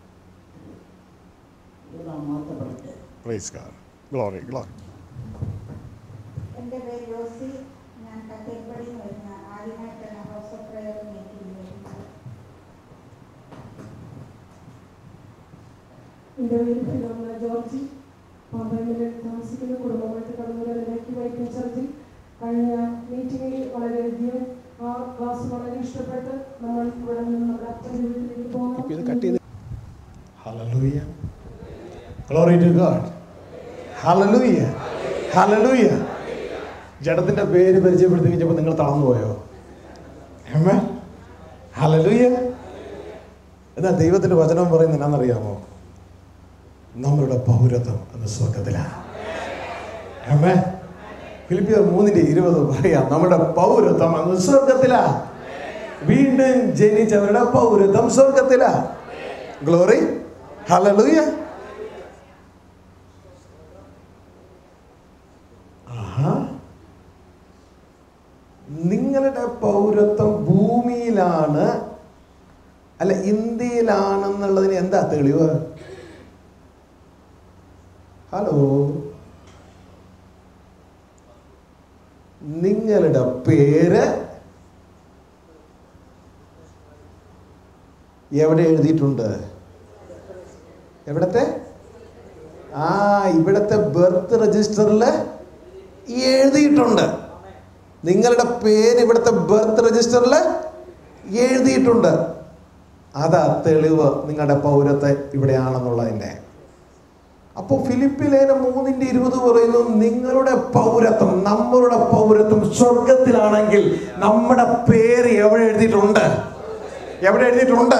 ഇത് നമ്മാത്തപ്പെട്ട് പ്രൈസ് ഗോഡ് ഗ്ലോറി ഗ്ലോറി എൻ്റെ പേര് ജോസി ഞാൻ കത്തേപ്പടിയിൽ നിന്ന് വരുന്ന ആദ്യമായിട്ടാണ് ഹൗസ് ഓഫ് പ്രയർ മീറ്റിംഗ് വരുന്നത് എൻ്റെ പേര് ഫിലോമിന ജോർജി പാമ്പറമ്പിൽ താമസിക്കുന്ന കുടുംബമായിട്ട് കടന്നൂർ ഇടയ്ക്ക് വൈദ്യം ചർച്ചിൽ കഴിഞ്ഞ മീറ്റിങ്ങിൽ വളരെയധികം ആ ക്ലാസ് വളരെ ഇഷ്ടപ്പെട്ട് നമ്മൾ ഇവിടെ നിന്ന് നമ്മുടെ അച്ഛൻ്റെ വീട്ടിലേക്ക് ഇപ്പൊ ഇത് കട്ട് പോകാം ചെയ്ത് hallelujah glory to God hallelujah hallelujah ജഡത്തിന്റെ പേര് പരിചയപ്പെടുത്തി കഴിഞ്ഞപ്പോൾ നിങ്ങൾ തളർന്നു പോയോ ആമേൻ ഹല്ലേലൂയ എന്നാ ദൈവത്തിന്റെ വചനം പറയുന്നത് എന്നാണെന്നറിയാമോ നമ്മളുടെ പൗരത്വം എന്ന് സ്വർഗത്തിലാണ് ആമേൻ ഫിലിപ്പിയർ മൂന്നിന്റെ ഇരുപത് പറയാം നമ്മുടെ പൗരത്വം അന്ന് സ്വർഗത്തിലാ വീണ്ടും ജനിച്ചവരുടെ പൗരത്വം സ്വർഗത്തിലാ ഗ്ലോറി ഹല്ലേലൂയ ആഹാ നിങ്ങളുടെ പൗരത്വം ഭൂമിയിലാണ് അല്ല ഇന്ത്യയിലാണെന്നുള്ളതിന് എന്താ തെളിവ് ഹലോ നിങ്ങളുടെ പേര് എവിടെ എഴുതിയിട്ടുണ്ട് എവിടത്തെ ആ ഇവിടത്തെ ബർത്ത് രജിസ്റ്ററിൽ എഴുതിയിട്ടുണ്ട് നിങ്ങളുടെ പേര് ഇവിടുത്തെ ബർത്ത് രജിസ്റ്ററിൽ എഴുതിയിട്ടുണ്ട് അതാ തെളിവ് നിങ്ങളുടെ പൗരത്തെ ഇവിടെയാണെന്നുള്ളതിൻ്റെ അപ്പോൾ ഫിലിപ്പിലേന മൂന്നിന്റെ ഇരുപത് പറയുന്നു നിങ്ങളുടെ പൗരത്വം നമ്മളുടെ പൗരത്വം സ്വർഗത്തിലാണെങ്കിൽ നമ്മുടെ പേര് എവിടെ എഴുതിയിട്ടുണ്ട് എവിടെ എഴുതിയിട്ടുണ്ട്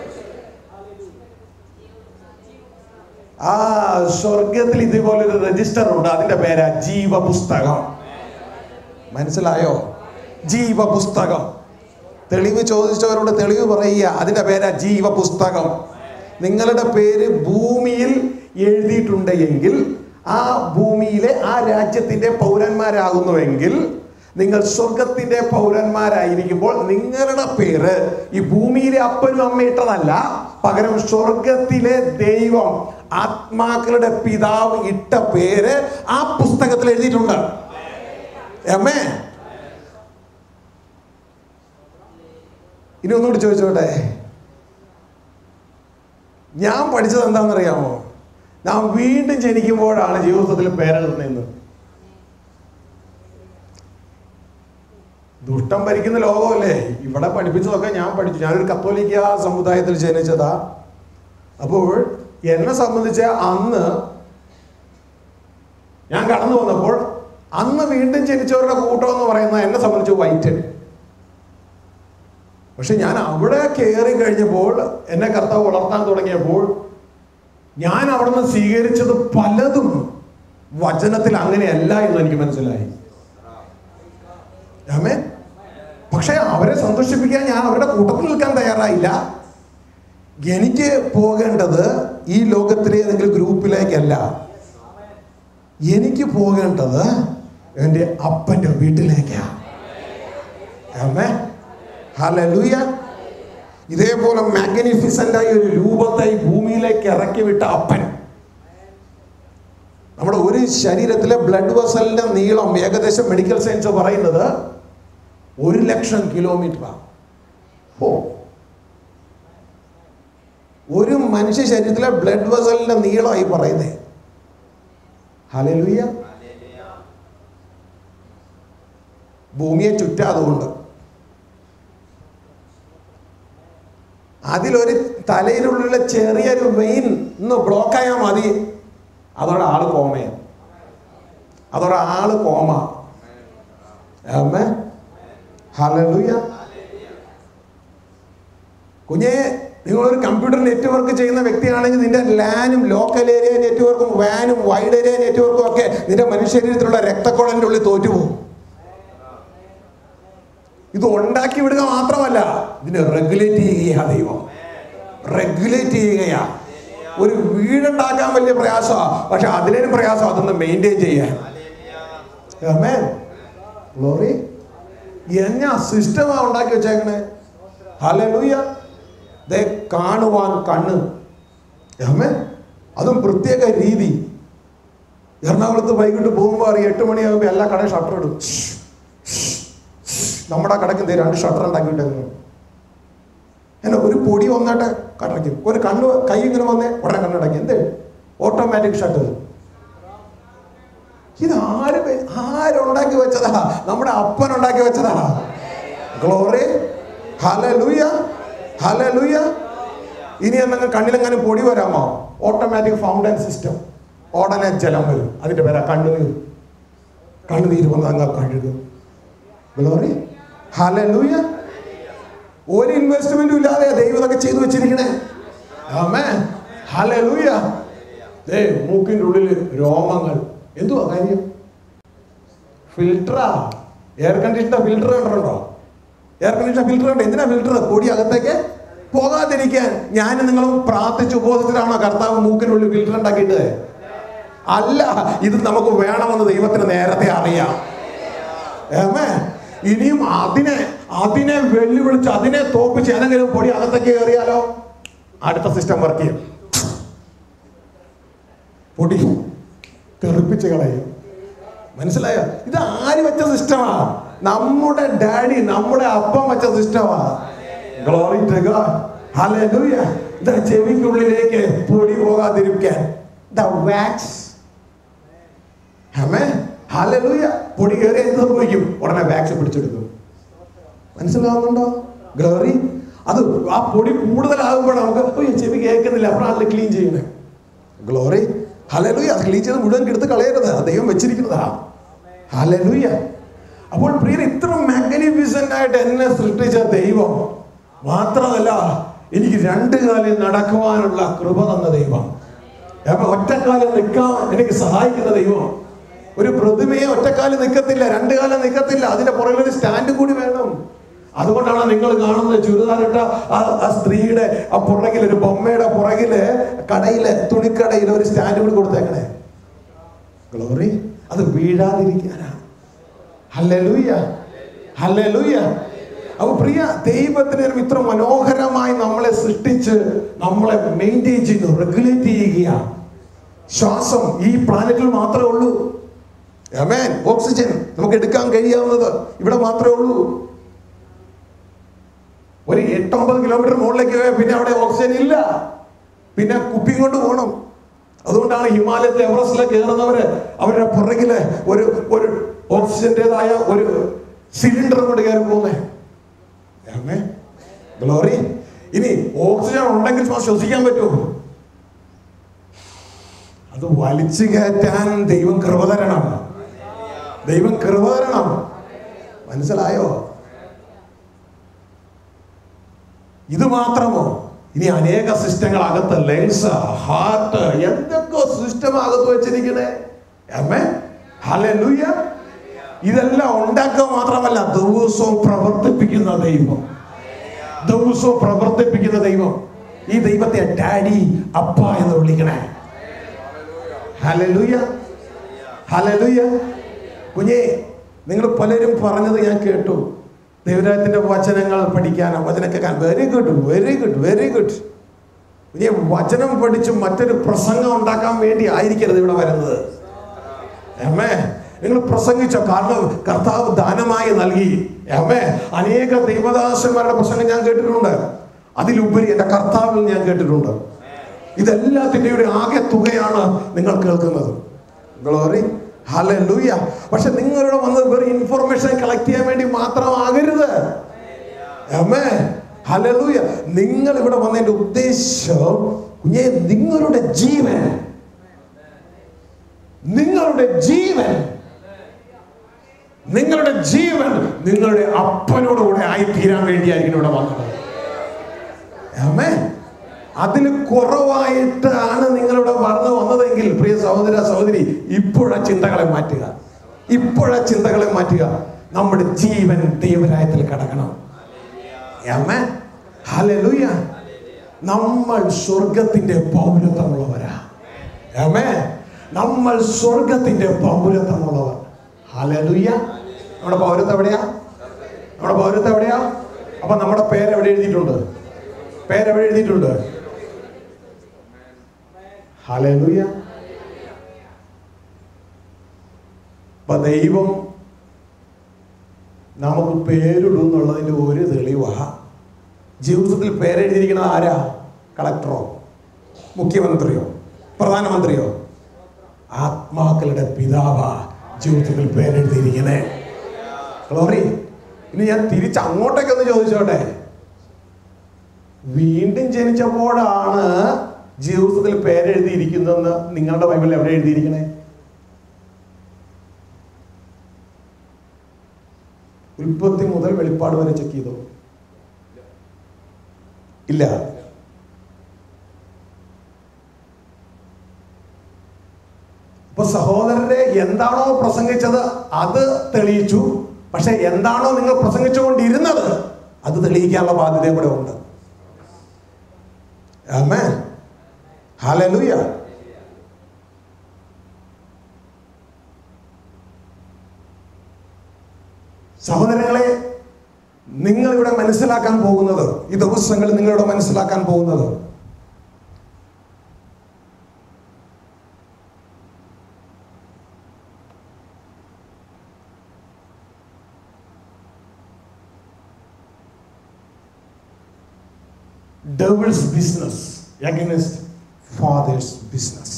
ആ സ്വർഗത്തിൽ ഇതുപോലൊരു രജിസ്റ്റർ ഉണ്ട് അതിന്റെ പേരാ ജീവപുസ്തകം മനസ്സിലായോ ജീവപുസ്തകം തെളിവ് ചോദിച്ചവരോട് തെളിവ് പറയുക അതിന്റെ പേരാ ജീവപുസ്തകം നിങ്ങളുടെ പേര് ഭൂമിയിൽ എഴുതിയിട്ടുണ്ട് എങ്കിൽ ആ ഭൂമിയിലെ ആ രാജ്യത്തിന്റെ പൗരന്മാരാകുന്നുവെങ്കിൽ നിങ്ങൾ സ്വർഗത്തിന്റെ പൗരന്മാരായിരിക്കുമ്പോൾ നിങ്ങളുടെ പേര് ഈ ഭൂമിയിലെ അപ്പനും അമ്മയിട്ടതല്ല പകരം സ്വർഗത്തിലെ ദൈവം ആത്മാക്കളുടെ പിതാവ് ഇട്ട പേര് ആ പുസ്തകത്തിൽ എഴുതിയിട്ടുണ്ട് അമ്മേ ഇനി ഒന്നുകൂടി ചോദിച്ചോട്ടെ ഞാൻ പഠിച്ചത് എന്താണെന്നറിയാമോ നാം വീണ്ടും ജനിക്കുമ്പോഴാണ് ജീവിതത്തിൽ പേരെഴുതുന്നത് ദുഷ്ടം ഭരിക്കുന്ന ലോകമല്ലേ ഇവിടെ പഠിപ്പിച്ചതൊക്കെ ഞാൻ പഠിച്ചു ഞാനൊരു കത്തോലിക്ക സമുദായത്തിൽ ജനിച്ചതാ അപ്പോൾ എന്നെ സംബന്ധിച്ച് അന്ന് ഞാൻ കടന്നു വന്നപ്പോൾ അന്ന് വീണ്ടും ജനിച്ചവരുടെ കൂട്ടം എന്ന് പറയുന്നത് എന്നെ സംബന്ധിച്ച് വൈറ്റ് പക്ഷെ ഞാൻ അവിടെ കയറി കഴിഞ്ഞപ്പോൾ എന്നെ കർത്താവ് വളർത്താൻ തുടങ്ങിയപ്പോൾ ഞാൻ അവിടുന്ന് സ്വീകരിച്ചത് പലതും വചനത്തിൽ അങ്ങനെയല്ല എന്ന് എനിക്ക് മനസ്സിലായി ആമേ പക്ഷെ അവരെ സന്തോഷിപ്പിക്കാൻ ഞാൻ അവരുടെ കൂട്ടത്തിൽ നിൽക്കാൻ തയ്യാറായില്ല എനിക്ക് പോകേണ്ടത് ഈ ലോകത്തിലെ ഏതെങ്കിലും ഗ്രൂപ്പിലേക്കല്ല എനിക്ക് പോകേണ്ടത് എൻ്റെ അപ്പൻ്റെ വീട്ടിലേക്കാണ് ആമേ ഹല്ലേലൂയ ഇതേപോലെ മാഗ്നിഫിസന്റ് ആയ ഒരു രൂപത്തെ ഈ ഭൂമിയിലേക്ക് ഇറക്കി വിട്ട അപ്പൻ നമ്മുടെ ഒരു ശരീരത്തിലെ ബ്ലഡ് വെസലിന്റെ നീളം ഏകദേശം മെഡിക്കൽ സയൻസ് പറയുന്നത് ഒരു ലക്ഷം കിലോമീറ്ററാണ് ഓ ഒരു മനുഷ്യ ശരീരത്തിലെ ബ്ലഡ് വെസലിന്റെ നീളമായി പറയുന്നേ ഹല്ലേലൂയ ഭൂമിയെ ചുറ്റാതുകൊണ്ട് അതിലൊരു തലയിലുള്ള ചെറിയൊരു വെയിൻ ഒന്ന് ബ്ലോക്കായാൽ മതി അതോടെ ആള് കോമയാണ് അതോടെ ആള് കോമ ആമേ ഹല്ലേലൂയ കുഞ്ഞെ നിങ്ങളൊരു കമ്പ്യൂട്ടർ നെറ്റ്വർക്ക് ചെയ്യുന്ന വ്യക്തിയാണെങ്കിൽ നിന്റെ ലാനും ലോക്കൽ ഏരിയ നെറ്റ്വർക്കും വാനും വൈഡ് ഏരിയ നെറ്റ്വർക്കും ഒക്കെ നിന്റെ മനുഷ്യരീരത്തിലുള്ള രക്തക്കുഴലിൻ്റെ ഉള്ളിൽ തോറ്റുപോകും ഇത് ഉണ്ടാക്കി വിടുക മാത്രമല്ല ഇതിനെ റെഗുലേറ്റ് ചെയ്യുകയാ ദൈവം റെഗുലേറ്റ് ചെയ്യുകയാ ഒരു വീടുണ്ടാക്കാൻ വലിയ പ്രയാസമാണ് പക്ഷെ അതിനേലും പ്രയാസം അതൊന്ന് മെയിൻറ്റെയിൻ ചെയ്യാൻ Amen. Glory. എന്നാ സിസ്റ്റമാ ഉണ്ടാക്കി വെച്ചേക്കണേ ഹല്ലേലൂയ ദേ കാണുവാൻ കണ്ണ് ആമേൻ അതും പ്രത്യേക രീതി എറണാകുളത്ത് വൈകിട്ട് പോകുമ്പോൾ അറിയാം എട്ട് മണിയാകുമ്പോൾ എല്ലാ കടയും ഷട്ടർ ഇടും നമ്മുടെ കടയ്ക്ക് ദേ രണ്ട് ഷട്ടർ ഉണ്ടാക്കിയിട്ടേക്കുന്നു എന്നെ ഒരു പൊടി വന്നിട്ട് കടയ്ക്കും ഒരു കണ്ണ് കൈ ഇങ്ങനെ വന്നേ ഉടനെ കണ്ണടക്കി എന്തേ ഓട്ടോമാറ്റിക് ഷട്ടർ ഇത് ആര് വെ- ആരുണ്ടാക്കി വെച്ചതാ നമ്മുടെ അപ്പൻ ഉണ്ടാക്കി വെച്ചതാ ഗ്ലോറി ഹലലൂയ ഹലലൂയ ഇനി എന്തെങ്കിലും കണ്ണിലെങ്ങനെ പൊടി വരാമോ ഓട്ടോമാറ്റിക് ഫൗണ്ടൻ സിസ്റ്റം ഉടനെ ജലം വരും അതിന്റെ പേരാ കണ്ണുനീർ കണ്ണുനീര് വന്ന് അങ്ങ് കഴുകും ഗ്ലോറി ഹലലൂയ ഒരു ഇൻവെസ്റ്റ്മെന്റും ഇല്ലാതെ ദൈവം ഇതൊക്കെ ചെയ്തു വെച്ചിരിക്കണേ ആമേ ഹലലൂയ ദേ മൂക്കിന്റെ ഉള്ളിൽ രോമങ്ങൾ എന്തുവാ കാര്യം ഫിൽട്ടറാ എയർ കണ്ടീഷണർ ഫിൽട്ടർ കണ്ടിട്ടുണ്ടോ എയർ കണ്ടീഷണർ ഫിൽട്ടർ ഉണ്ട് എന്തിനാ ഫിൽട്ടർ പൊടി അകത്തേക്ക് പോകാതിരിക്കാൻ ഞാൻ നിങ്ങളും പ്രാർത്ഥിച്ച് ഉപവസിച്ചിട്ടാണോ കർത്താവ് മൂക്കിനുള്ളിൽ ഫിൽട്ടർ ഉണ്ടാക്കിയിട്ട് അല്ല ഇത് നമുക്ക് വേണമെന്ന് ദൈവത്തിന് നേരത്തെ അറിയാം ഏമേ ഇനിയും അതിനെ അതിനെ വെല്ലുവിളിച്ച് അതിനെ തോപ്പിച്ച് ഏതെങ്കിലും പൊടി അകത്തേക്ക് കയറിയാലോ അടുത്ത സിസ്റ്റം വർക്ക് ചെയ്യും പൊടി തെറിപ്പിച്ച് കളയും മനസ്സിലായോ ഇത് ആര് വെച്ച സിസ്റ്റമാ നമ്മുടെ ഡാഡി നമ്മുടെ അപ്പം വെച്ച സിസ്റ്റമാ ഗ്ലോറി ടു ഗോഡ് ഹല്ലേലൂയ ഇതാ ചെവിക്കുള്ളിലേക്ക് പൊടി പോകാതിരിക്കാൻ ദ വാക്സ് ആമേ ഹല്ലേലൂയ പൊടി കയറി എന്ത് സംഭവിക്കും ഉടനെ വാക്സ് പിടിച്ചെടുക്കും മനസ്സിലാവുന്നുണ്ടോ ഗ്ലോറി അത് ആ പൊടി കൂടുതലാകുമ്പോൾ നമുക്ക് "അയ്യോ, ചെവി കേൾക്കുന്നില്ല അപ്പോഴാണല്ലോ ക്ലീൻ ചെയ്യണേ ഗ്ലോറി ഹലലൂയ അത് ക്ലീൻ ചെയ്ത് മുഴുവൻ എടുത്ത് കളയരുത് അത് ദൈവം വെച്ചിരിക്കുന്നതാ ഹലലൂയ അപ്പോൾ പ്രിയർ ഇത്ര മാഗ്നിഫിസന്റ് ആയിട്ട് എന്നെ സൃഷ്ടിച്ച ദൈവം മാത്രമല്ല എനിക്ക് രണ്ട് കാലം നടക്കുവാനുള്ള കൃപ തന്ന ദൈവം അപ്പൊ ഒറ്റക്കാലം നിൽക്കാൻ എനിക്ക് സഹായിക്കുന്ന ദൈവം ഒരു പ്രതിമയെ ഒറ്റക്കാലം നിൽക്കത്തില്ല രണ്ട് കാലം നിൽക്കത്തില്ല അതിന്റെ പുറകിൽ ഒരു സ്റ്റാൻഡ് കൂടി വേണം അതുകൊണ്ടാണ് നിങ്ങൾ കാണുന്നത് ചുരിദാറിട്ട ആ ആ സ്ത്രീയുടെ ആ പുറകിൽ ഒരു ബൊമ്മയുടെ പുറകില് കടയില് തുണിക്കടയിൽ ഒരു സ്റ്റാൻഡ് കൂടി കൊടുത്തേക്കണേ ഗ്ലോറി അത് വീഴാതിരിക്കാനാണ് ഹല്ലേലൂയ ഹല്ലേലൂയ അപ്പൊ പ്രിയ ദൈവത്തിന് ഒരു ഇത്ര മനോഹരമായി നമ്മളെ സൃഷ്ടിച്ച് നമ്മളെ മെയിൻറ്റെയിൻ ചെയ്യുന്നു റെഗുലേറ്റ് ചെയ്യുകയാണ് ശ്വാസം ഈ പ്ലാനറ്റിൽ മാത്രമേ ഉള്ളൂ അമേൻ ഓക്സിജൻ നമുക്ക് എടുക്കാൻ കഴിയാവുന്നത് ഇവിടെ മാത്രമേ ഉള്ളൂ ഒരു എട്ടൊമ്പത് കിലോമീറ്റർ മുകളിലേക്ക് പോയാൽ പിന്നെ അവിടെ ഓക്സിജൻ ഇല്ല പിന്നെ കുപ്പി കൊണ്ട് പോകണം അതുകൊണ്ടാണ് ഹിമാലയത്തിൽ എവറസ്റ്റിലെ കയറുന്നവര് അവരുടെ പുറകില് ഒരു ഒരു ഓക്സിജന്റേതായ ഒരു സിലിണ്ടർ കൊണ്ട് കയറി പോകുന്നേ ഗ്ലോറി ഇനി ഓക്സിജൻ ഉണ്ടെങ്കിൽ ശ്വാസം ശ്വസിക്കാൻ പറ്റുമോ അത് വലിച്ചു കയറ്റാൻ ദൈവം കൃപ തരണം ദൈവം കൃപ തരണം മനസ്സിലായോ ഇത് മാത്രമോ ഇനി അനേക സിസ്റ്റങ്ങൾ അകത്ത് ലെൻസ് ഹാർട്ട് എന്തൊക്കെ സിസ്റ്റം അകത്ത് വെച്ചിരിക്കണേ അമ്മേ ഹല്ലേലൂയ ഇതെല്ലാം ഉണ്ടാക്കുക മാത്രമല്ല ദിവസവും പ്രവർത്തിപ്പിക്കുന്ന ദൈവം ദിവസവും പ്രവർത്തിപ്പിക്കുന്ന ദൈവം ഈ ദൈവത്തെ ഡാഡി അപ്പ എന്ന് വിളിക്കണേ ഹല്ലേലൂയ ഹല്ലേലൂയ കുഞ്ഞേ നിങ്ങൾ പലരും പറഞ്ഞത് ഞാൻ കേട്ടു ദൈവരാജത്തിന്റെ വചനങ്ങൾ പഠിക്കാനോ വചനം കേൾക്കാൻ very good very good very good കുഞ്ഞെ വചനം പഠിച്ച് മറ്റൊരു പ്രസംഗം ഉണ്ടാക്കാൻ വേണ്ടി ആയിരിക്കരുത് ഇവിടെ വരുന്നത് അമ്മേ നിങ്ങൾ പ്രസംഗിച്ചോ കാരണം കർത്താവ് ദാനമായി നൽകി അമ്മേ അനേക ദൈവദാസന്മാരുടെ പ്രസംഗം ഞാൻ കേട്ടിട്ടുണ്ട് അതിലുപരി എൻ്റെ കർത്താവിൽ ഞാൻ കേട്ടിട്ടുണ്ട് ഇതെല്ലാത്തിൻ്റെ ഒരു ആകെ തുകയാണ് നിങ്ങൾ കേൾക്കുന്നത് ഗ്ലോറി ഹല്ലേലൂയ പക്ഷെ നിങ്ങളിവിടെ വന്നത് വെറും ഇൻഫർമേഷൻ കളക്ട് ചെയ്യാൻ വേണ്ടി മാത്രമാകരുത് അമ്മേ ഹല്ലേലൂയ നിങ്ങൾ ഇവിടെ വന്നതിന്റെ ഉദ്ദേശം കുഞ്ഞെ നിങ്ങളുടെ ജീവൻ നിങ്ങളുടെ ജീവൻ നിങ്ങളുടെ ജീവൻ നിങ്ങളുടെ അപ്പനോടുകൂടെ ആയിത്തീരാൻ വേണ്ടിയായിരിക്കും ഇവിടെ വന്നത് ആമേ അതിൽ കുറവായിട്ടാണ് നിങ്ങളിവിടെ വളർന്നു വന്നതെങ്കിൽ പ്രിയ സഹോദര സഹോദരി ഇപ്പോഴാ ചിന്തകളെ മാറ്റുക ഇപ്പോഴാ ചിന്തകളെ മാറ്റുക നമ്മുടെ ജീവൻ ദൈവരായത്തിൽ കിടക്കണം ആമേ ഹല്ലേലൂയ നമ്മൾ സ്വർഗത്തിന്റെ പൗരത്വമുള്ളവരാ ആമേ നമ്മൾ സ്വർഗത്തിന്റെ പൗരത്വമുള്ളവർ ഹല്ലേലൂയ നമ്മുടെ പൗരത്വം എവിടെയാ നമ്മുടെ പൗരത്വം എവിടെയാ അപ്പൊ നമ്മുടെ പേര് എവിടെ എഴുതിയിട്ടുണ്ട് പേരെവിടെ എഴുതിയിട്ടുണ്ട് ഹല്ലേലൂയ അപ്പൊ ദൈവം നമുക്ക് പേരിടും എന്നുള്ളതിന്റെ ഒരു തെളിവാ ജീവിതത്തിൽ പേരെഴുതിയിരിക്കുന്നത് ആരാ കളക്ടറോ മുഖ്യമന്ത്രിയോ പ്രധാനമന്ത്രിയോ ആത്മാക്കളുടെ പിതാവാ ജീവിതത്തിൽ പേരെഴുതിയിരിക്കണേ ഗ്ലോറി ഇനി ഞാൻ തിരിച്ച് അങ്ങോട്ടേക്കൊന്ന് ചോദിച്ചോട്ടെ വീണ്ടും ജനിച്ചപ്പോഴാണ് ജീവിതത്തിൽ പേരെഴുതിയിരിക്കുന്നതെന്ന് നിങ്ങളുടെ ബൈബിളിൽ എവിടെ എഴുതിയിരിക്കണേ ഉൽപ്പത്തി മുതൽ വെളിപ്പാട് വരെ ചെക്ക് ചെയ്തോ ഇല്ല ഇപ്പൊ സഹോദരരെ എന്താണോ പ്രസംഗിച്ചത് അത് തെളിയിച്ചു പക്ഷെ എന്താണോ നിങ്ങൾ പ്രസംഗിച്ചുകൊണ്ടിരുന്നത് അത് തെളിയിക്കാനുള്ള ബാധ്യതയും കൂടെ ഉണ്ട് ആമേൻ ഹല്ലേലൂയ സഹോദരങ്ങളെ നിങ്ങൾ ഇവിടെ മനസ്സിലാക്കാൻ പോകുന്നത് ഈ ദിവസങ്ങളിൽ നിങ്ങളിവിടെ മനസ്സിലാക്കാൻ പോകുന്നത് devil's business against father's business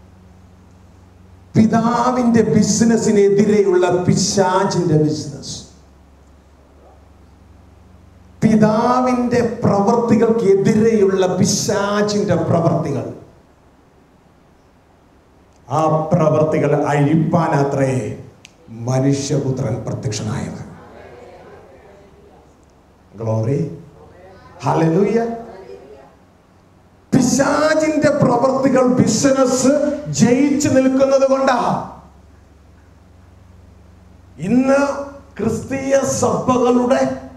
പിതാവിന്റെ ബിസിനസ്സിനെതിരെയുള്ള പിശാചിന്റെ ബിസിനസ് പിതാവിന്റെ പ്രവർത്തികൾക്കെതിരെയുള്ള പിശാചിന്റെ പ്രവർത്തികൾ ആ പ്രവർത്തികൾ അഴിപ്പാനത്രേ മനുഷ്യപുത്രൻ പ്രത്യക്ഷനായത് ഗ്ലോറി ഹല്ലേലൂയ പിശാചിന്റെ പ്രവർത്തികൾ ബിസിനസ് ജയിച്ചു നിൽക്കുന്നത് കൊണ്ടാ ഇന്ന് ക്രിസ്തീയ സഭകളുടെ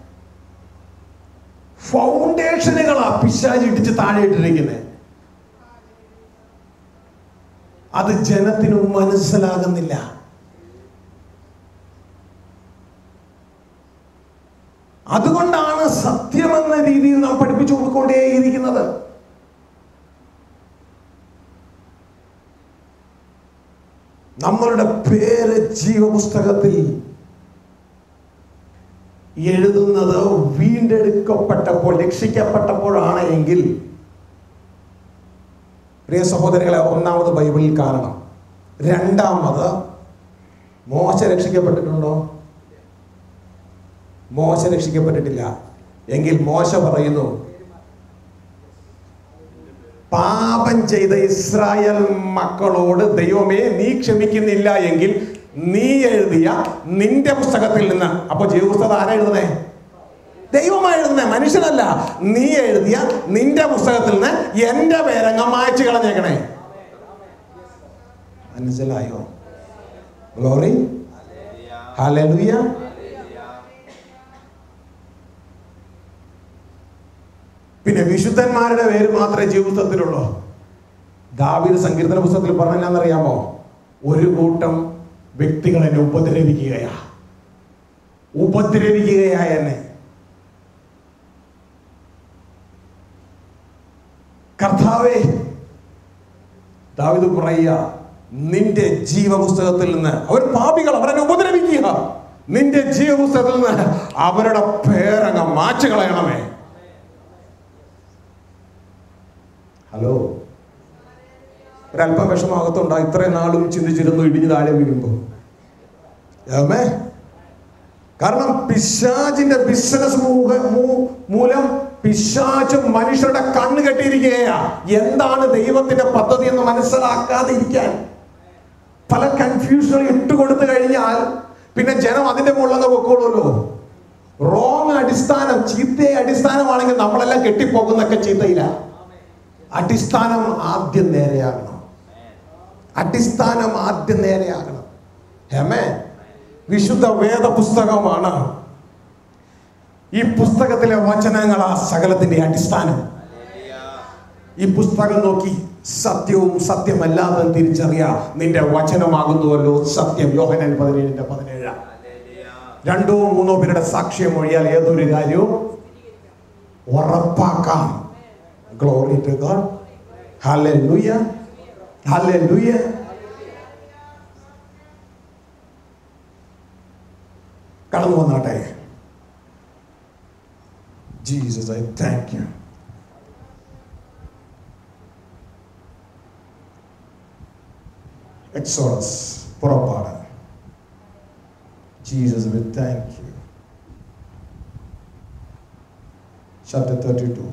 ഫൗണ്ടേഷനുകളാ പിശാജ് ഇടിച്ച് താഴെ ഇട്ടിരിക്കുന്നത് അത് ജനത്തിന് മനസ്സിലാകുന്നില്ല അതുകൊണ്ടാണ് സത്യമെന്ന രീതിയിൽ നാം പഠിപ്പിച്ചു കൊടുക്കൊണ്ടേയിരിക്കുന്നത് നമ്മളുടെ പേര് ജീവപുസ്തകത്തിൽ എഴുതുന്നത് വീണ്ടെടുക്കപ്പെട്ടപ്പോൾ രക്ഷിക്കപ്പെട്ടപ്പോഴാണ് എങ്കിൽ പ്രിയ സഹോദരങ്ങളെ ഒന്നാമത് ബൈബിളിൽ കാണണം രണ്ടാമത് മോശ രക്ഷിക്കപ്പെട്ടിട്ടുണ്ടോ മോശ രക്ഷിക്കപ്പെട്ടിട്ടില്ല എങ്കിൽ മോശ പറയുന്നു പാപം ചെയ്ത ഇസ്രായേൽ മക്കളോട് ദൈവമേ നീ ക്ഷമിക്കുന്നില്ല എങ്കിൽ നീ എഴുതിയ നിന്റെ പുസ്തകത്തിൽ നിന്ന് അപ്പൊ ജീവപുസ്തകം ആരാ എഴുതുന്നേ ദൈവമായി എഴുതുന്നേ മനുഷ്യനല്ല നീ എഴുതിയ നിന്റെ പുസ്തകത്തിൽ നിന്ന് എന്റെ പേരങ്ങ മായ്ച്ചു കളഞ്ഞേക്കണേ മനസ്സിലായോ ഗ്ലോറി ഹല്ലേലൂയ പിന്നെ വിശുദ്ധന്മാരുടെ പേര് മാത്രമേ ജീവിതത്തിലുള്ളൂ ദാവീദ് സങ്കീർത്തന പുസ്തകത്തിൽ പറഞ്ഞെന്നറിയാമോ ഒരു കൂട്ടം വ്യക്തികൾ എന്നെ ഉപദ്രവിക്കുകയാ ഉപദ്രവിക്കുകയാ എന്നെ കർത്താവേ ദാവിദ് പറയുക നിന്റെ ജീവപുസ്തകത്തിൽ നിന്ന് അവർ പാപികൾ അവരെ ഉപദ്രവിക്കുക നിന്റെ ജീവപുസ്തകത്തിൽ നിന്ന് അവരുടെ പേരങ്ങ് മാച്ചു കളയണമേ ഹലോ ഒരല്പം വിഷമാകത്തുണ്ടോ ഇത്രയും നാളും ചിന്തിച്ചിരുന്നു ഇടിഞ്ഞു താഴെ വീഴുമ്പോ ആമേ കാരണം പിശാചിന്റെ ബിസിനസ് മൂലം പിശാച് മനുഷ്യരുടെ കണ്ണ് കെട്ടിയിരിക്കുകയാ എന്താണ് ദൈവത്തിന്റെ പദ്ധതി എന്ന് മനസ്സിലാക്കാതെ ഇരിക്കാൻ പല കൺഫ്യൂഷനുകൾ ഇട്ടുകൊടുത്തു കഴിഞ്ഞാൽ പിന്നെ ജനം അതിന്റെ മുകളിലങ്ങ് പൊക്കോളൂല്ലോ റോങ് അടിസ്ഥാനം ചീത്തയെ അടിസ്ഥാനമാണെങ്കിൽ നമ്മളെല്ലാം കെട്ടിപ്പോകുന്നൊക്കെ ചീത്തയില്ല അടിസ്ഥാനം ആദ്യം നേരെയാകണം അടിസ്ഥാനം ആദ്യം നേരെയാകണം ഹേമേ വിശുദ്ധ വേദ പുസ്തകമാണ് ഈ പുസ്തകത്തിലെ വചനങ്ങൾ ആ സകലത്തിന്റെ അടിസ്ഥാനം ഈ പുസ്തകം നോക്കി സത്യവും സത്യമല്ലാതെ തിരിച്ചറിയാ നിന്റെ വചനമാകുന്നുവല്ലോ സത്യം യോഹനൻ പതിനേഴിന്റെ പതിനേഴ് രണ്ടോ മൂന്നോ പേരുടെ സാക്ഷ്യം ഒഴിയാൽ ഏതൊരു കാര്യവും ഉറപ്പാക്കാം glory to God hallelujah hallelujah കടന്നു വന്നാട്ടെ Jesus I thank you Exodus പുറപ്പാട് Jesus we thank you chapter thirty two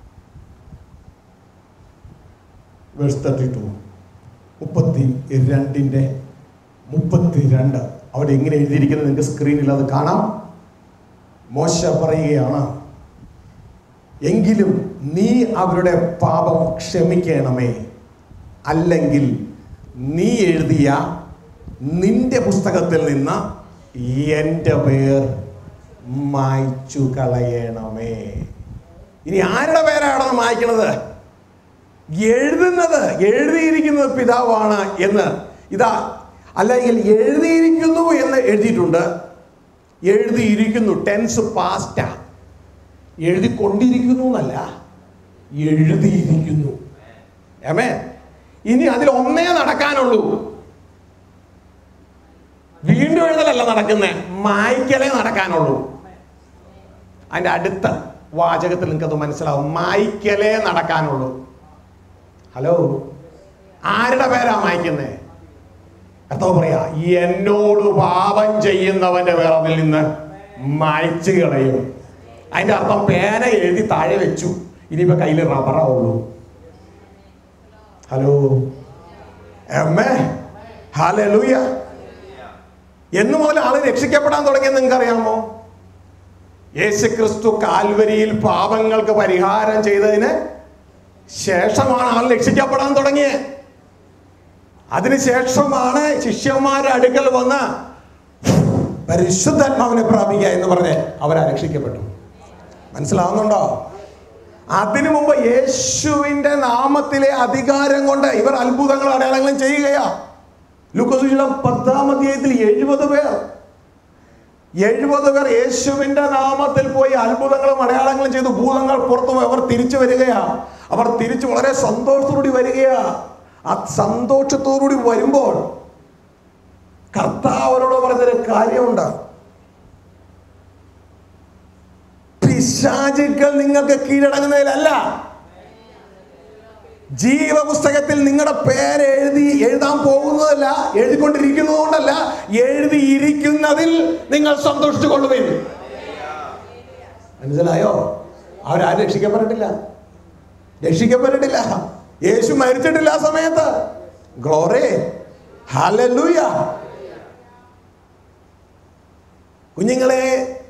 verse thirty two മുപ്പത്തി രണ്ടിൻ്റെ മുപ്പത്തി രണ്ട് അവിടെ എങ്ങനെ എഴുതിയിരിക്കുന്നത് നിങ്ങൾക്ക് സ്ക്രീനിൽ അത് കാണാം മോശ പറയുകയാണ് എങ്കിലും നീ അവരുടെ പാപം ക്ഷമിക്കണമേ അല്ലെങ്കിൽ നീ എഴുതിയ നിന്റെ പുസ്തകത്തിൽ നിന്ന് എൻ്റെ പേർ മായ്ച്ചു കളയണമേ ഇനി ആരുടെ പേരാണ് മായ്ക്കണത് എഴുതുന്നത് എഴുതിയിരിക്കുന്നത് പിതാവാണ് എന്ന് ഇതാ അല്ലെങ്കിൽ എഴുതിയിരിക്കുന്നു എന്ന് എഴുതിയിട്ടുണ്ട് എഴുതിയിരിക്കുന്നു ടെൻസ് പാസ്റ്റ എഴുതിക്കൊണ്ടിരിക്കുന്നു എന്നല്ല എഴുതിയിരിക്കുന്നു ഏമേ ഇനി അതിൽ ഒന്നേ നടക്കാനുള്ളൂ വീണ്ടും എഴുതലല്ല നടക്കുന്നേ മായ്ക്കലേ നടക്കാനുള്ളൂ അതിന്റെ അടുത്ത വാചകത്തിൽ നിങ്ങൾക്കത് മനസ്സിലാവും മായ്ക്കലേ നടക്കാനുള്ളൂ ഹലോ ആരുടെ പേരാ മായ്ക്കുന്നേ കർത്താവ് പറയാ എന്നോട് പാപം ചെയ്യുന്നവന്റെ പേർ അതിൽ നിന്ന് മായ്ച്ചു കളയും അതിന്റെ അർത്ഥം പേന എഴുതി താഴെ വെച്ചു ഇനിയിപ്പോ കയ്യിൽ റബ്ബറാ ഉള്ളൂ ഹലോ എമ്മേ ഹാലൂയ എന്ന് മുതൽ ആള് രക്ഷിക്കപ്പെടാൻ തുടങ്ങിയെന്ന് നിങ്ങൾക്ക് അറിയാമോ യേശു ക്രിസ്തു കാൽവരിയിൽ പാപങ്ങൾക്ക് പരിഹാരം ചെയ്തതിന് ശേഷമാണ് ആൾ രക്ഷിക്കപ്പെടാൻ തുടങ്ങിയത് അതിനുശേഷമാണ് ശിഷ്യന്മാരുടെ അടുക്കൽ വന്ന് പരിശുദ്ധാത്മാവിനെ പ്രാപിക്കുക എന്ന് പറഞ്ഞ് അവരാ രക്ഷിക്കപ്പെട്ടു മനസ്സിലാവുന്നുണ്ടോ അതിനു മുമ്പ് യേശുവിന്റെ നാമത്തിലെ അധികാരം കൊണ്ട് ഇവർ അത്ഭുതങ്ങളും അടയാളങ്ങളും ചെയ്യുകയാ ലുക്കോസുശീലം പത്താം അധ്യായത്തിൽ എഴുപത് പേർ എഴുപത് പേർ യേശുവിന്റെ നാമത്തിൽ പോയി അത്ഭുതങ്ങളും അടയാളങ്ങളും ചെയ്തു ഭൂതങ്ങൾ പുറത്തു പോയി അവർ തിരിച്ചു വരികയാ അവർ തിരിച്ചു വളരെ സന്തോഷത്തോടുകൂടി വരികയാ ആ സന്തോഷത്തോടുകൂടി വരുമ്പോൾ കർത്താവ് അവരോട് പറഞ്ഞൊരു കാര്യമുണ്ട് പിശാചുക്കൾ നിങ്ങൾക്ക് കീഴടങ്ങുന്നതിലല്ല ജീവപുസ്തകത്തിൽ നിങ്ങളുടെ പേര് എഴുതി എഴുതാൻ പോകുന്നതല്ല എഴുതിക്കൊണ്ടിരിക്കുന്നതുകൊണ്ടല്ല എഴുതിയിരിക്കുന്നതിൽ നിങ്ങൾ സന്തോഷിച്ചു കൊള്ളുവിൻ മനസ്സിലായോ അവരാരും രക്ഷിക്കപ്പെട്ടിട്ടില്ല രക്ഷിക്കപ്പെട്ടിട്ടില്ല യേശു മരിച്ചിട്ടില്ല ആ സമയത്ത് ഗ്ലോറി ഹല്ലേലൂയ കുഞ്ഞുങ്ങളെ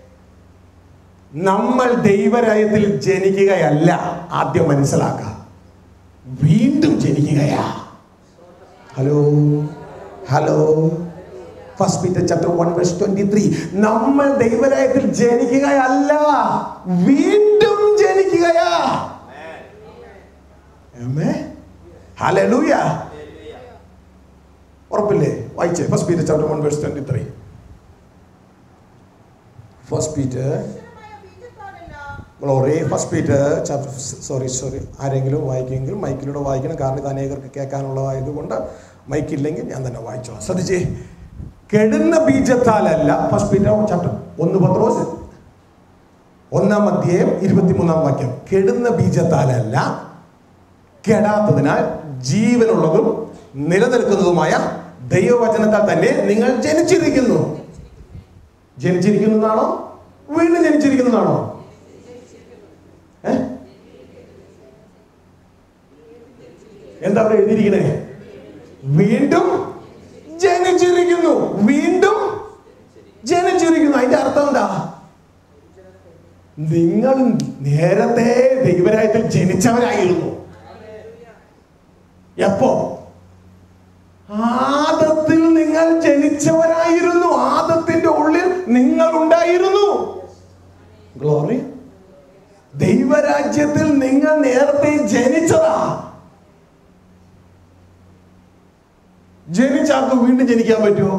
നമ്മൾ ദൈവരായത്തിൽ ജനിക്കുകയല്ല ആദ്യം മനസ്സിലാക്കുക വീണ്ടും ജനിക്കുകയാ hello hello first Peter chapter one verse twenty three നമ്മൾ ദൈവരായത്തിൽ ജനിക്കുകയല്ല വീണ്ടും ജനിക്കുകയാ ഹലൂയ ഉറപ്പില്ലേ വായിച്ചേ first Peter chapter one verse twenty three first Peter glory first Peter chapter sorry sorry ആരെങ്കിലും വായിക്കുമെങ്കിൽ മൈക്കിലൂടെ വായിക്കണം കാരണം ഇത് അനേകർക്ക് കേൾക്കാനുള്ളതായതുകൊണ്ട് മൈക്കില്ലെങ്കിൽ ഞാൻ തന്നെ വായിച്ചോ ശ്രദ്ധിച്ചേ കെടുന്ന ബീജത്താലല്ല ഫസ്റ്റ് പീറ്റർ ചാപ്റ്റർ ഒന്ന് പത്രോസ് ഒന്നാം അധ്യായം ഇരുപത്തിമൂന്നാം വാക്യം കെടുന്ന ബീജത്താലല്ല കെടാത്തതിനാൽ ജീവനുള്ളതും നിലനിൽക്കുന്നതുമായ ദൈവവചനത്താൽ തന്നെ നിങ്ങൾ ജനിച്ചിരിക്കുന്നു ജനിച്ചിരിക്കുന്നതാണോ വീണ്ടും ജനിച്ചിരിക്കുന്നതാണോ ഏ? എന്താ അവിടെ എഴുതിയിരിക്കണേ വീണ്ടും ജനിച്ചിരിക്കുന്നു വീണ്ടും ജനിച്ചിരിക്കുന്നു അതിന്റെ അർത്ഥം എന്താ നിങ്ങൾ നേരത്തെ ദൈവരായത്തിൽ ജനിച്ചവരായിരുന്നു എപ്പോ ആദത്തിൽ നിങ്ങൾ ജനിച്ചവരായിരുന്നു ആദത്തിന്റെ ഉള്ളിൽ നിങ്ങൾ ഉണ്ടായിരുന്നു ഗ്ലോറി ദൈവരാജ്യത്തിൽ നിങ്ങൾ നേരത്തെ ജനിച്ചതാ ജനിച്ചാർക്ക് വീണ്ടും ജനിക്കാൻ പറ്റുമോ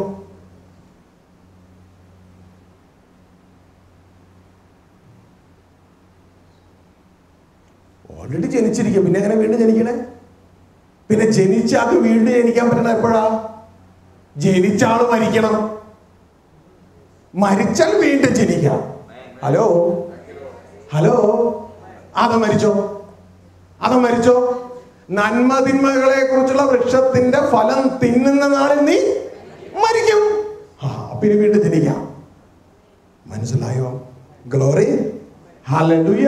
ഓൾറെഡി ജനിച്ചിരിക്കും പിന്നെ എങ്ങനെ വീണ്ടും ജനിക്കണേ പിന്നെ ജനിച്ചാൾക്ക് വീണ്ടും ജനിക്കാൻ പറ്റണ എപ്പോഴാ ജനിച്ചാള് മരിക്കണം മരിച്ചാൽ വീണ്ടും ജനിക്കാം ഹലോ ഹലോ അത മരിച്ചോ അത മരിച്ചോ നന്മതിന്മകളെ കുറിച്ചുള്ള വൃക്ഷത്തിന്റെ ഫലം തിന്നുന്ന നാളിൽ നീ മരിക്കും ആ പിന്നെ വീണ്ടും ജനിക്കാം മനസ്സിലായോ ഗ്ലോറി ഹല്ലേലൂയ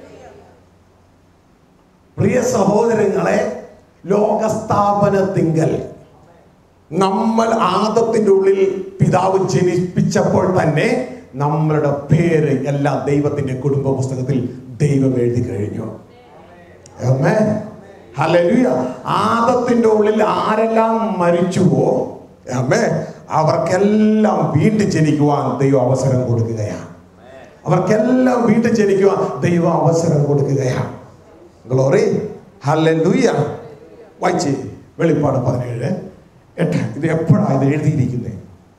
പ്രിയ സഹോദരങ്ങളെ ലോകസ്ഥാപനത്തിങ്കൽ നമ്മൾ ആദത്തിന്റെ ഉള്ളിൽ പിതാവ് ജനിപ്പിച്ചപ്പോൾ തന്നെ നമ്മളുടെ പേര് എല്ലാ ദൈവത്തിന്റെ കുടുംബ പുസ്തകത്തിൽ ദൈവം എഴുതി കഴിഞ്ഞു Amen. Hallelujah. ആദത്തിന്റെ ഉള്ളിൽ ആരെല്ലാം മരിച്ചുവോ അമ്മേ അവർക്കെല്ലാം വീണ്ടും ജനിക്കുവാൻ ദൈവം അവസരം കൊടുക്കുകയാണ് അവർക്കെല്ലാം വീണ്ടും ജനിക്കുവാൻ ദൈവം അവസരം കൊടുക്കുകയാണ് ഗ്ലോറി ഹല്ലേലൂയ വായിച്ച് വെളിപ്പാട് പതിനേഴ് എട്ട് ഇത് എപ്പോഴാണ് ഇത് എഴുതിയിരിക്കുന്നത്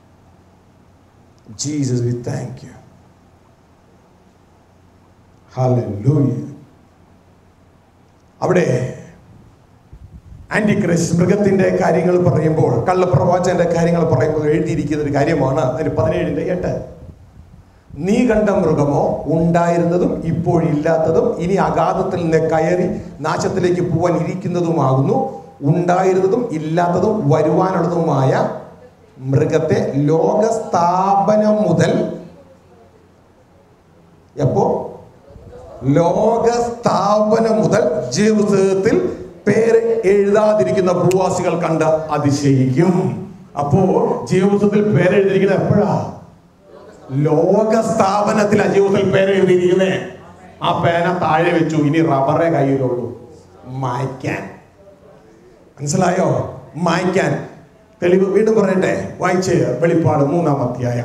Jesus we thank you hallelujah അവിടെ ആന്റി ക്രിസ് മൃഗത്തിന്റെ കാര്യങ്ങൾ പറയുമ്പോൾ കള്ളപ്രവാചകന്റെ കാര്യങ്ങൾ പറയുമ്പോൾ എഴുതിയിരിക്കുന്ന ഒരു കാര്യമാണ് അതിന് പതിനേഴിന്റെ എട്ട് നീ കണ്ട മൃഗമോ ഉണ്ടായിരുന്നതും ഇപ്പോഴില്ലാത്തതും ഇനി അഗാധത്തിൽ നിന്ന് കയറി നാശത്തിലേക്ക് പോവാൻ ഇരിക്കുന്നതുമാകുന്നു ഉണ്ടായിരുന്നതും ഇല്ലാത്തതും വരുവാനുള്ളതുമായ മൃഗത്തെ ലോകസ്ഥാപനം മുതൽ എപ്പോ ലോകസ്ഥാപനം മുതൽ ജീവിതത്തിൽ പേര് എഴുതാതിരിക്കുന്ന ഭൂവാസികൾ കണ്ട് അതിശയിക്കും അപ്പോ ജീവിതത്തിൽ പേരെഴുതിയിരിക്കുന്നത് എപ്പോഴാ ലോകസ്ഥാപനത്തിൽ ജീവിതത്തിൽ പേരെഴുതിയിരിക്കുന്നേ ആ പേന താഴെ വെച്ചു ഇനി റബ്ബറേ കയ്യിലുള്ളൂ മായ്ക്കാൻ മനസ്സിലായോ മായ്ക്കാൻ തെളിവ് വീണ്ടും പറയട്ടെ വായിച്ച് വെളിപ്പാട് മൂന്നാം അധ്യായം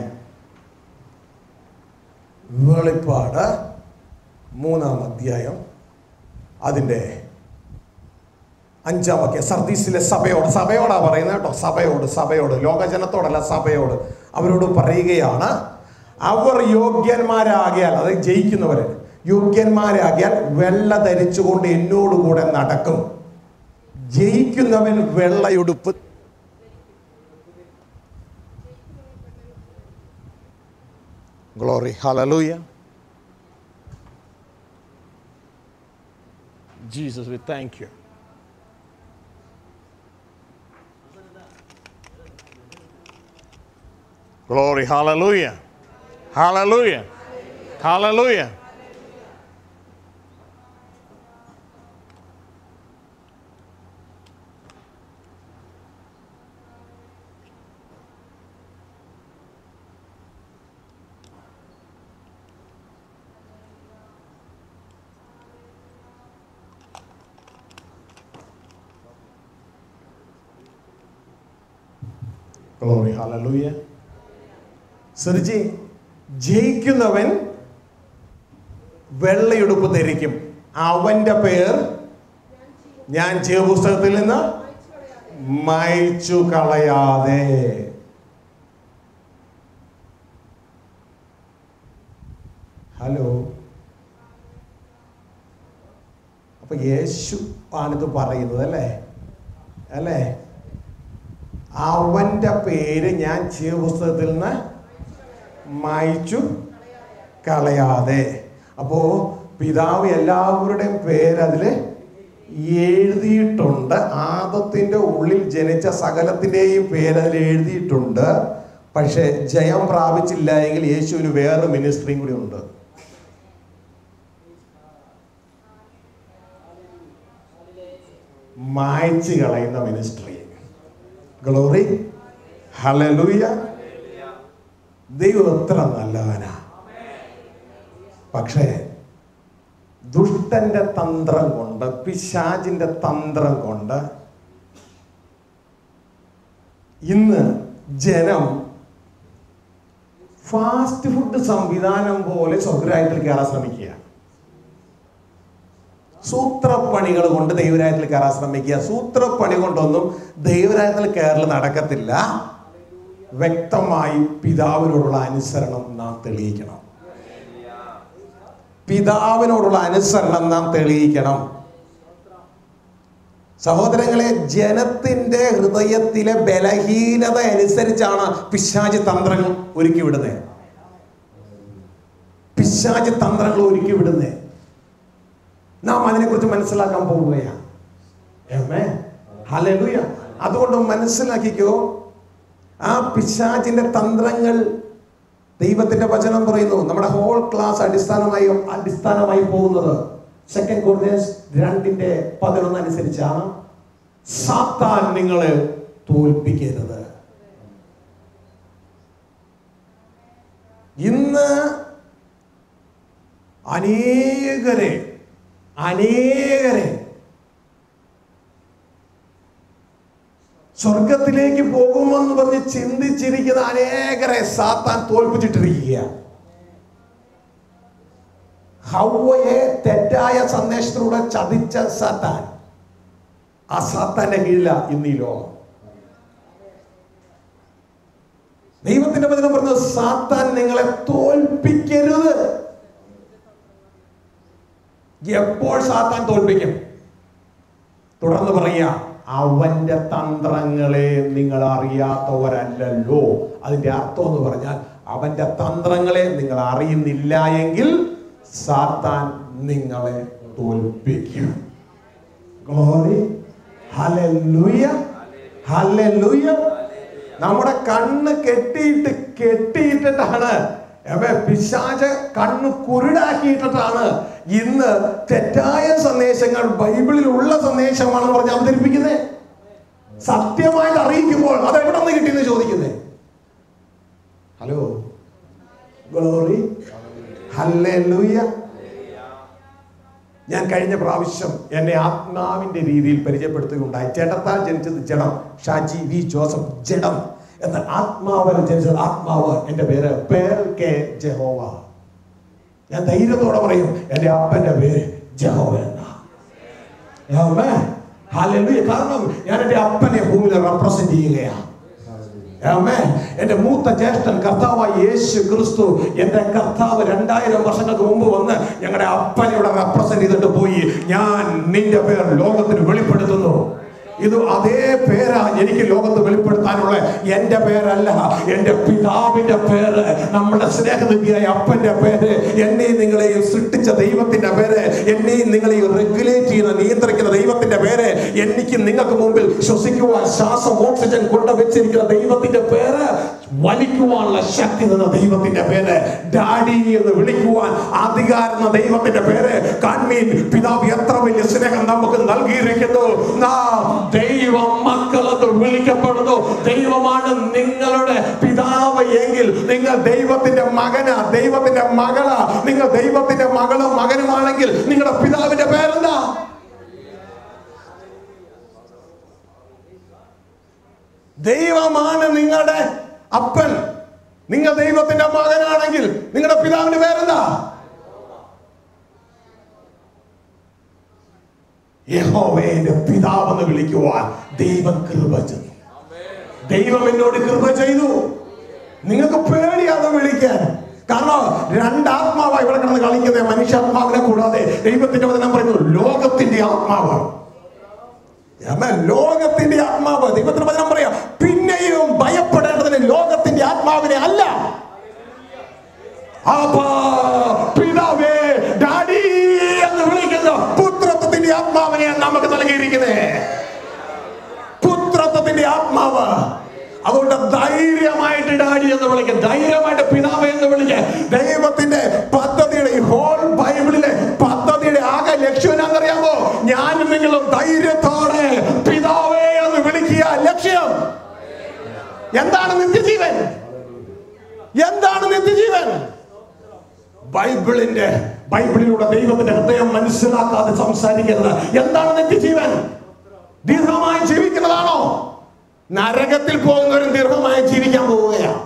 വെളിപ്പാട് മൂന്നാം അധ്യായം അതിൻ്റെ അഞ്ചാം വാക്യം സർദീസിലെ സഭയോട് സഭയോടാ പറയുന്നത് കേട്ടോ സഭയോട് സഭയോട് ലോകജനത്തോടല്ല സഭയോട് അവരോട് പറയുകയാണ് അവർ യോഗ്യന്മാരാകിയാൽ അതായത് ജയിക്കുന്നവര് യോഗ്യന്മാരാകിയാൽ വെള്ള ധരിച്ചുകൊണ്ട് എന്നോടുകൂടെ നടക്കും ജയിക്കുന്നവൻ വെള്ളയുടുപ്പ് glory hallelujah Jesus we thank you Glory. Hallelujah. Hallelujah. Hallelujah. Glory. Hallelujah. ശ്രദ്ധിച്ച് ജയിക്കുന്നവൻ വെള്ളയുടുപ്പ് ധരിക്കും അവന്റെ പേർ ഞാൻ ജീവപുസ്തകത്തിൽ നിന്ന് മായ്ച്ചു കളയാതെ ഹലോ അപ്പൊ യേശു ആണിത് പറയുന്നത് അല്ലേ അല്ലേ അവന്റെ പേര് ഞാൻ ജീവപുസ്തകത്തിൽ നിന്ന് മായ്ച്ചു കളയാതെ അപ്പോ പിതാവ് എല്ലാവരുടെയും പേര് അതില് എഴുതിയിട്ടുണ്ട് ആദത്തിന്റെ ഉള്ളിൽ ജനിച്ച സകലത്തിന്റെയും പേര് അതിൽ എഴുതിയിട്ടുണ്ട് പക്ഷെ ജയം പ്രാപിച്ചില്ല എങ്കിൽ യേശുവിന് വേറെ മിനിസ്ട്രിയും കൂടി ഉണ്ട് മായ്ച്ചു കളയുന്ന മിനിസ്ട്രി ഗ്ലോറി ഹലലൂയ ദൈവം എത്ര നല്ലവനാ പക്ഷേ ദുഷ്ടന്റെ തന്ത്രം കൊണ്ട് പിശാചിന്റെ തന്ത്രം കൊണ്ട് ഇന്ന് ജനം ഫാസ്റ്റ് ഫുഡ് സംവിധാനം പോലെ സ്വർഗരാജ്യത്തിൽ കയറാൻ ശ്രമിക്കുക സൂത്രപ്പണികൾ കൊണ്ട് ദൈവരായത്തിൽ കയറാൻ ശ്രമിക്കുക സൂത്രപ്പണി കൊണ്ടൊന്നും ദൈവരായത്തിൽ കയറൽ നടക്കത്തില്ല വ്യക്തമായി പിതാവിനോടുള്ള അനുസരണം നാം തെളിയിക്കണം പിതാവിനോടുള്ള അനുസരണം നാം തെളിയിക്കണം സഹോദരങ്ങളെ ജനത്തിന്റെ ഹൃദയത്തിലെ ബലഹീനത അനുസരിച്ചാണ് പിശാചി തന്ത്രങ്ങൾ ഒരുക്കി വിടുന്നത് പിശാചി തന്ത്രങ്ങൾ ഒരുക്കി വിടുന്നത് നാം അതിനെക്കുറിച്ച് മനസ്സിലാക്കാൻ പോവുകയാണ് Amen. Hallelujah. അതുകൊണ്ട് മനസ്സിലാക്കിക്കോ ആ പിശാചിന്റെ തന്ത്രങ്ങൾ ദൈവത്തിന്റെ വചനം പറയുന്നു നമ്മുടെ ഹോൾ ക്ലാസ് അടിസ്ഥാനമായി അടിസ്ഥാനമായി പോകുന്നത് സെക്കൻഡ് കോർഡിനേഴ്സ് രണ്ടിന്റെ പതിനൊന്ന് അനുസരിച്ചാണ് സാത്താൻ നിങ്ങളെ തോൽപ്പിക്കരുത് ഇന്ന് അനേകരെ അനേകരെ സ്വർഗത്തിലേക്ക് പോകുമെന്ന് പറഞ്ഞ് ചിന്തിച്ചിരിക്കുന്ന അനേകരെ സാത്താൻ തോൽപ്പിച്ചിട്ടിരിക്കുക ഹൗവയെ തെറ്റായ സന്ദേശത്തിലൂടെ ചതിച്ച സാത്താൻ ആ സാത്താന്റെ കീഴില ഇന്ന് ഈ ലോകം ദൈവത്തിന്റെ വചനം പറഞ്ഞു സാത്താൻ നിങ്ങളെ തോൽപ്പിക്കരുത് എപ്പോൾ സാത്താൻ തോൽപ്പിക്കും തുടർന്ന് പറയുക അവന്റെ തന്ത്രങ്ങളെ നിങ്ങൾ അറിയാത്തവരല്ലല്ലോ അതിന്റെ അർത്ഥം എന്ന് പറഞ്ഞാൽ അവന്റെ തന്ത്രങ്ങളെ നിങ്ങൾ അറിയുന്നില്ല എങ്കിൽ സാത്താൻ നിങ്ങളെ തോൽപ്പിക്കും ഗ്ലോറി ഹല്ലേലൂയ ഹല്ലേലൂയ നമ്മുടെ കണ്ണ് കെട്ടിയിട്ട് കെട്ടിയിട്ടിട്ടാണ് എവേ പിശാച് കണ്ണ് കുരുടാക്കിയിട്ടിട്ടാണ് ഇന്ന് തെറ്റായ സന്ദേശങ്ങൾ ബൈബിളിൽ ഉള്ള സന്ദേശമാണെന്ന് പറഞ്ഞ് അവതരിപ്പിക്കുന്നത് സത്യമായിട്ട് അറിയിക്കുമ്പോൾ അത് എവിടെ നിന്ന് കിട്ടിയെന്ന് ചോദിക്കുന്നേ ഹലോ ഗ്ലോറി ഹല്ലേലൂയ ഞാൻ കഴിഞ്ഞ പ്രാവശ്യം എന്നെ ആത്മാവിന്റെ രീതിയിൽ പരിചയപ്പെടുത്തുകയുണ്ടായി ജഡത്താൽ ജനിച്ചത് ജഡം ഷാജി വി ജോസഫ് ജഡം എന്നാൽ ആത്മാവിൽ ജനിച്ചത് ആത്മാവ് എൻ്റെ പേര് പേർ കെ ജഹോവ ഞാൻ ധൈര്യത്തോടെ പറയും എൻ്റെ അപ്പൻ്റെ പേര് ജഹോവ എന്നാ Amen. Hallelujah. കാരണം ഞാൻ എൻ്റെ അപ്പനെ ഭൂമിയിൽ റെപ്രസെന്റ് ചെയ്യുകയാണ് Amen. എന്റെ മൂത്ത ജ്യേഷ്ഠൻ കർത്താവായ യേശു ക്രിസ്തു എന്റെ കർത്താവ് രണ്ടായിരം വർഷങ്ങൾക്ക് മുമ്പ് വന്ന് ഞങ്ങളുടെ അപ്പനെ ഇവിടെ റെപ്രസെന്റ് ചെയ്തിട്ട് പോയി ഞാൻ നിന്റെ പേർ ലോകത്തിന് വെളിപ്പെടുത്തുന്നു ഇത് അതേ പേരാ എനിക്ക് ലോകത്ത് വെളിപ്പെടുത്താനുള്ള എന്റെ പേരല്ല എന്റെ പിതാവിന്റെ പേര് നമ്മുടെ സ്നേഹനിധിയായ അപ്പന്റെ പേര് എന്നെയും നിങ്ങളെയും സൃഷ്ടിച്ച ദൈവത്തിന്റെ പേര് എന്നെയും നിങ്ങളെയും റെഗുലേറ്റ് ചെയ്യുന്ന നിയന്ത്രിക്കുന്ന ദൈവത്തിന്റെ പേര് എനിക്ക് നിങ്ങൾക്ക് മുമ്പിൽ ശ്വസിക്കുവാൻ ശ്വാസം ഓക്സിജൻ കൊണ്ടുവച്ചിരിക്കുന്ന ദൈവത്തിന്റെ പേര് വലിക്കുവാനുള്ള ശക്തി തന്ന ദൈവത്തിന്റെ പേര് ഡാഡി എന്ന് വിളിക്കുവാൻ അധികാരം എന്ന ദൈവത്തിന്റെ പേര് കാൺമീൻ പിതാവ് എത്ര വലിയ സ്നേഹം നമുക്ക് നൽകിയിരിക്കുന്നു നാം ദൈവ മക്കളെന്ന് വിളിക്കപ്പെടുന്നു ദൈവമാണ് നിങ്ങളുടെ പിതാവ് എങ്കിൽ നിങ്ങൾ ദൈവത്തിന്റെ മകനാ ദൈവത്തിന്റെ മകളാ നിങ്ങൾ ദൈവത്തിന്റെ മകളും മകനുമാണെങ്കിൽ നിങ്ങളുടെ പിതാവിന്റെ പേരെന്താ ദൈവമാണ് നിങ്ങളുടെ അപ്പൻ നിങ്ങൾ ദൈവത്തിന്റെ മകനാണെങ്കിൽ നിങ്ങളുടെ പിതാവിന്റെ പേരെന്താ യഹോവയുടെ പിതാവെന്ന് വിളിക്കുവാൻ ദൈവം കൃപ ചെയ്തു ദൈവം എന്നോട് കൃപ ചെയ്തു നിങ്ങൾക്ക് പേടിയാതെ വിളിക്കാൻ കാരണം രണ്ടാത്മാവാണ് ഇവിടെ കിടന്ന് കളിക്കുന്നത് മനുഷ്യാത്മാവിനെ കൂടാതെ ദൈവത്തിന്റെ വചനം പറയുന്നു ലോകത്തിന്റെ ആത്മാവ് ആമേൻ. ലോകത്തിന്റെ ആത്മാവ് ദൈവത്തിന് വചനം പറയാം പിന്നെയും ഭയപ്പെടേണ്ടതിന് ലോകത്തിന്റെ ആത്മാവിനെ അല്ല അപ്പാ, പിതാവേ ഡാഡി എന്ന് വിളിക്കുന്ന പുത്രത്വത്തിന്റെ ആത്മാവിനെ നമുക്ക് നൽകിയിരിക്കുന്നത് പുത്രത്വത്തിന്റെ ആത്മാവ് അതുകൊണ്ട് ധൈര്യമായിട്ട് ഡാഡി എന്ന് വിളിക്കുക ധൈര്യമായിട്ട് പിതാവ് എന്ന് വിളിക്കുക ദൈവത്തിന്റെ പദ്ധതിയുടെ ഈ ഹോൾ ബൈബിളിലെ പദ്ധതിയുടെ ആകെ ലക്ഷ്യം എന്താണെന്നറിയാമോ ഞാനും നിങ്ങളും ധൈര്യത്തോടെ പിതാവേ എന്ന് വിളിക്കുക ലക്ഷ്യം എന്താണ് നിത്യജീവൻ എന്താണ് നിത്യജീവൻ ബൈബിളിന്റെ ബൈബിളിലൂടെ ദൈവത്തിന്റെ ഹൃദയം മനസ്സിലാക്കാതെ സംസാരിക്കരുത് എന്താണ് നിത്യജീവൻ ദീർഘമായി ജീവിക്കുന്നതാണോ നരകത്തിൽ പോകുന്നവരും ദീർഘമായി ജീവിക്കാൻ പോവുകയാണ്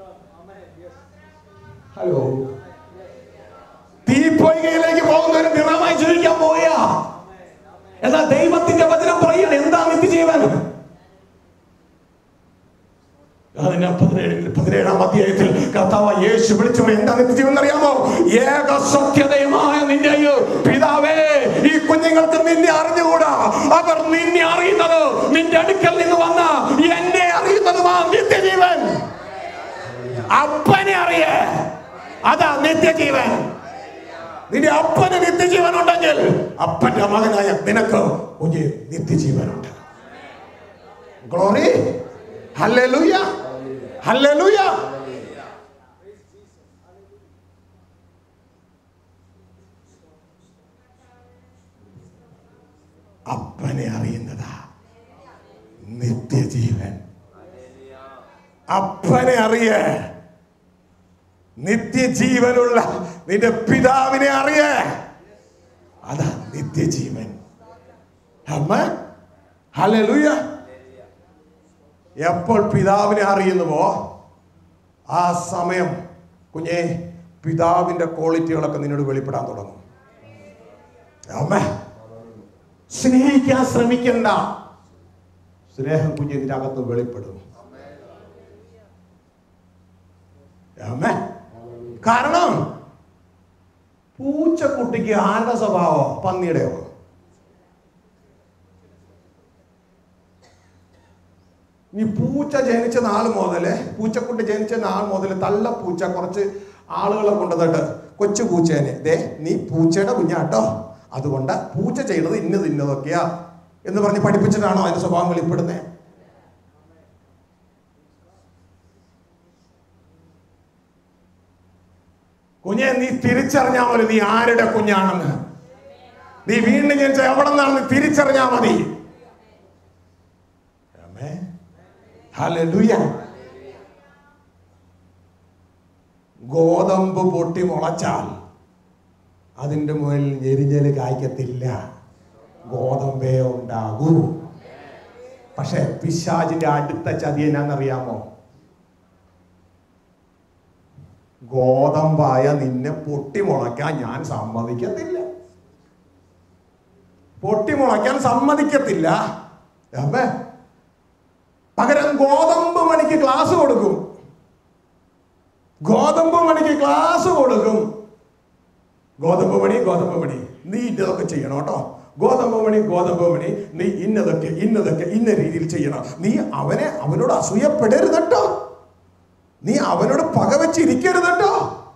ഹലോ തീപ്പൊയ്കയിലേക്ക് പോകുന്നവരും ദീർഘമായി ജീവിക്കാൻ പോവുകയാ എന്നാൽ ദൈവത്തിന്റെ വചനം പറയുകയാണ് എന്താ നിത്യജീവൻ അതിന് പതിനേഴ് പതിനേഴാം അധ്യായത്തിൽ കർത്താവ് യേശു വിളിച്ചു എന്താ നിത്യജീവൻ അറിയാമോ ഏക സത്യതയുമായ നിന്റെയോ പിതാവേ ഈ കുഞ്ഞുങ്ങൾക്ക് നിന്നെ അറിഞ്ഞുകൂടാ അവർ നിന്നെ അറിയുന്നത് നിന്റെ അടുക്കൽ നിന്ന് വന്ന എന്നെ അറിയുന്നതുമാ നിത്യജീവൻ അപ്പനെ അറിയേ അതാ നിത്യജീവൻ നിന്റെ അപ്പന് നിത്യജീവൻ ഉണ്ടെങ്കിൽ അപ്പന്റെ മകനായ നിനക്ക് ഒരു നിത്യജീവനുണ്ട് ഗ്ലോറി ഹല്ലേലൂയ ഹല്ലേലൂയ അപ്പനെ അറിയുന്നതാ നിത്യജീവൻ അപ്പനെ അറിയേ നിത്യജീവനുള്ള നിന്റെ പിതാവിനെ അറിയേ അതാ നിത്യജീവൻ അമ്മ ഹല്ലേലൂയ എപ്പോൾ പിതാവിനെ അറിയുന്നുവോ ആ സമയം കുഞ്ഞെ പിതാവിന്റെ ക്വാളിറ്റികളൊക്കെ നിന്നോട് വെളിപ്പെടാൻ തുടങ്ങും അമ്മ സ്നേഹിക്കാൻ ശ്രമിക്കണ്ട സ്നേഹം കുഞ്ഞ് ഇതിന്റെ അകത്ത് വെളിപ്പെടും അമ്മ കാരണം പൂച്ചക്കുട്ടിക്ക് ആരുടെ സ്വഭാവോ പന്നിയുടെയോ ഈ പൂച്ച ജനിച്ച നാൾ മുതൽ പൂച്ചക്കുട്ടി ജനിച്ച നാൾ മുതൽ തള്ള പൂച്ച കുറച്ച് ആളുകളെ കൊണ്ടുവന്നിട്ട് കൊച്ചു പൂച്ചേനെ ദേ നീ പൂച്ചയുടെ കുഞ്ഞാട്ടോ അതുകൊണ്ട് പൂച്ച ചെയ്യുന്നത് ഇന്നത് ഇന്നതൊക്കെയാ എന്ന് പറഞ്ഞ് പഠിപ്പിച്ചിട്ടാണോ അതിന്റെ സ്വഭാവം വെളിപ്പെടുന്നത് കുഞ്ഞെ നീ തിരിച്ചറിഞ്ഞാ മതി നീ ആരുടെ കുഞ്ഞാണെന്ന് നീ വീണ്ടും ജനിച്ച എവിടെ നിന്നാണ് നീ തിരിച്ചറിഞ്ഞാ മതി Amen. Hallelujah. ഗോതമ്പ് പൊട്ടി മുളച്ചാൽ അതിൻ്റെ മുകളിൽ ഞെരിഞ്ഞല് കായ്ക്കത്തില്ല ഗോതമ്പേ ഉണ്ടാകൂ പക്ഷെ പിശാചിന്റെ അടുത്ത ചതി എന്നാന്നറിയാമോ ഗോതമ്പായ നിന്നെ പൊട്ടി മുളയ്ക്കാൻ ഞാൻ സമ്മതിക്കത്തില്ല പൊട്ടി മുളയ്ക്കാൻ സമ്മതിക്കത്തില്ല അമ്മേ പകരം ഗോതമ്പ് മണിക്ക് ക്ലാസ് കൊടുക്കും ഗോതമ്പ് മണിക്ക് ക്ലാസ് കൊടുക്കും ഗോതമ്പ് മണി ഗോതമ്പ് മണി നീ ഇതൊക്കെ ചെയ്യണം കേട്ടോ ഗോതമ്പ് മണി ഗോതമ്പ് മണി നീ ഇന്നതൊക്കെ ഇന്നതൊക്കെ ഇന്ന രീതിയിൽ ചെയ്യണം നീ അവനെ അവനോട് അസൂയപ്പെടരുത് കേട്ടോ നീ അവനോട് പകവച്ചിരിക്കരുത് കേട്ടോ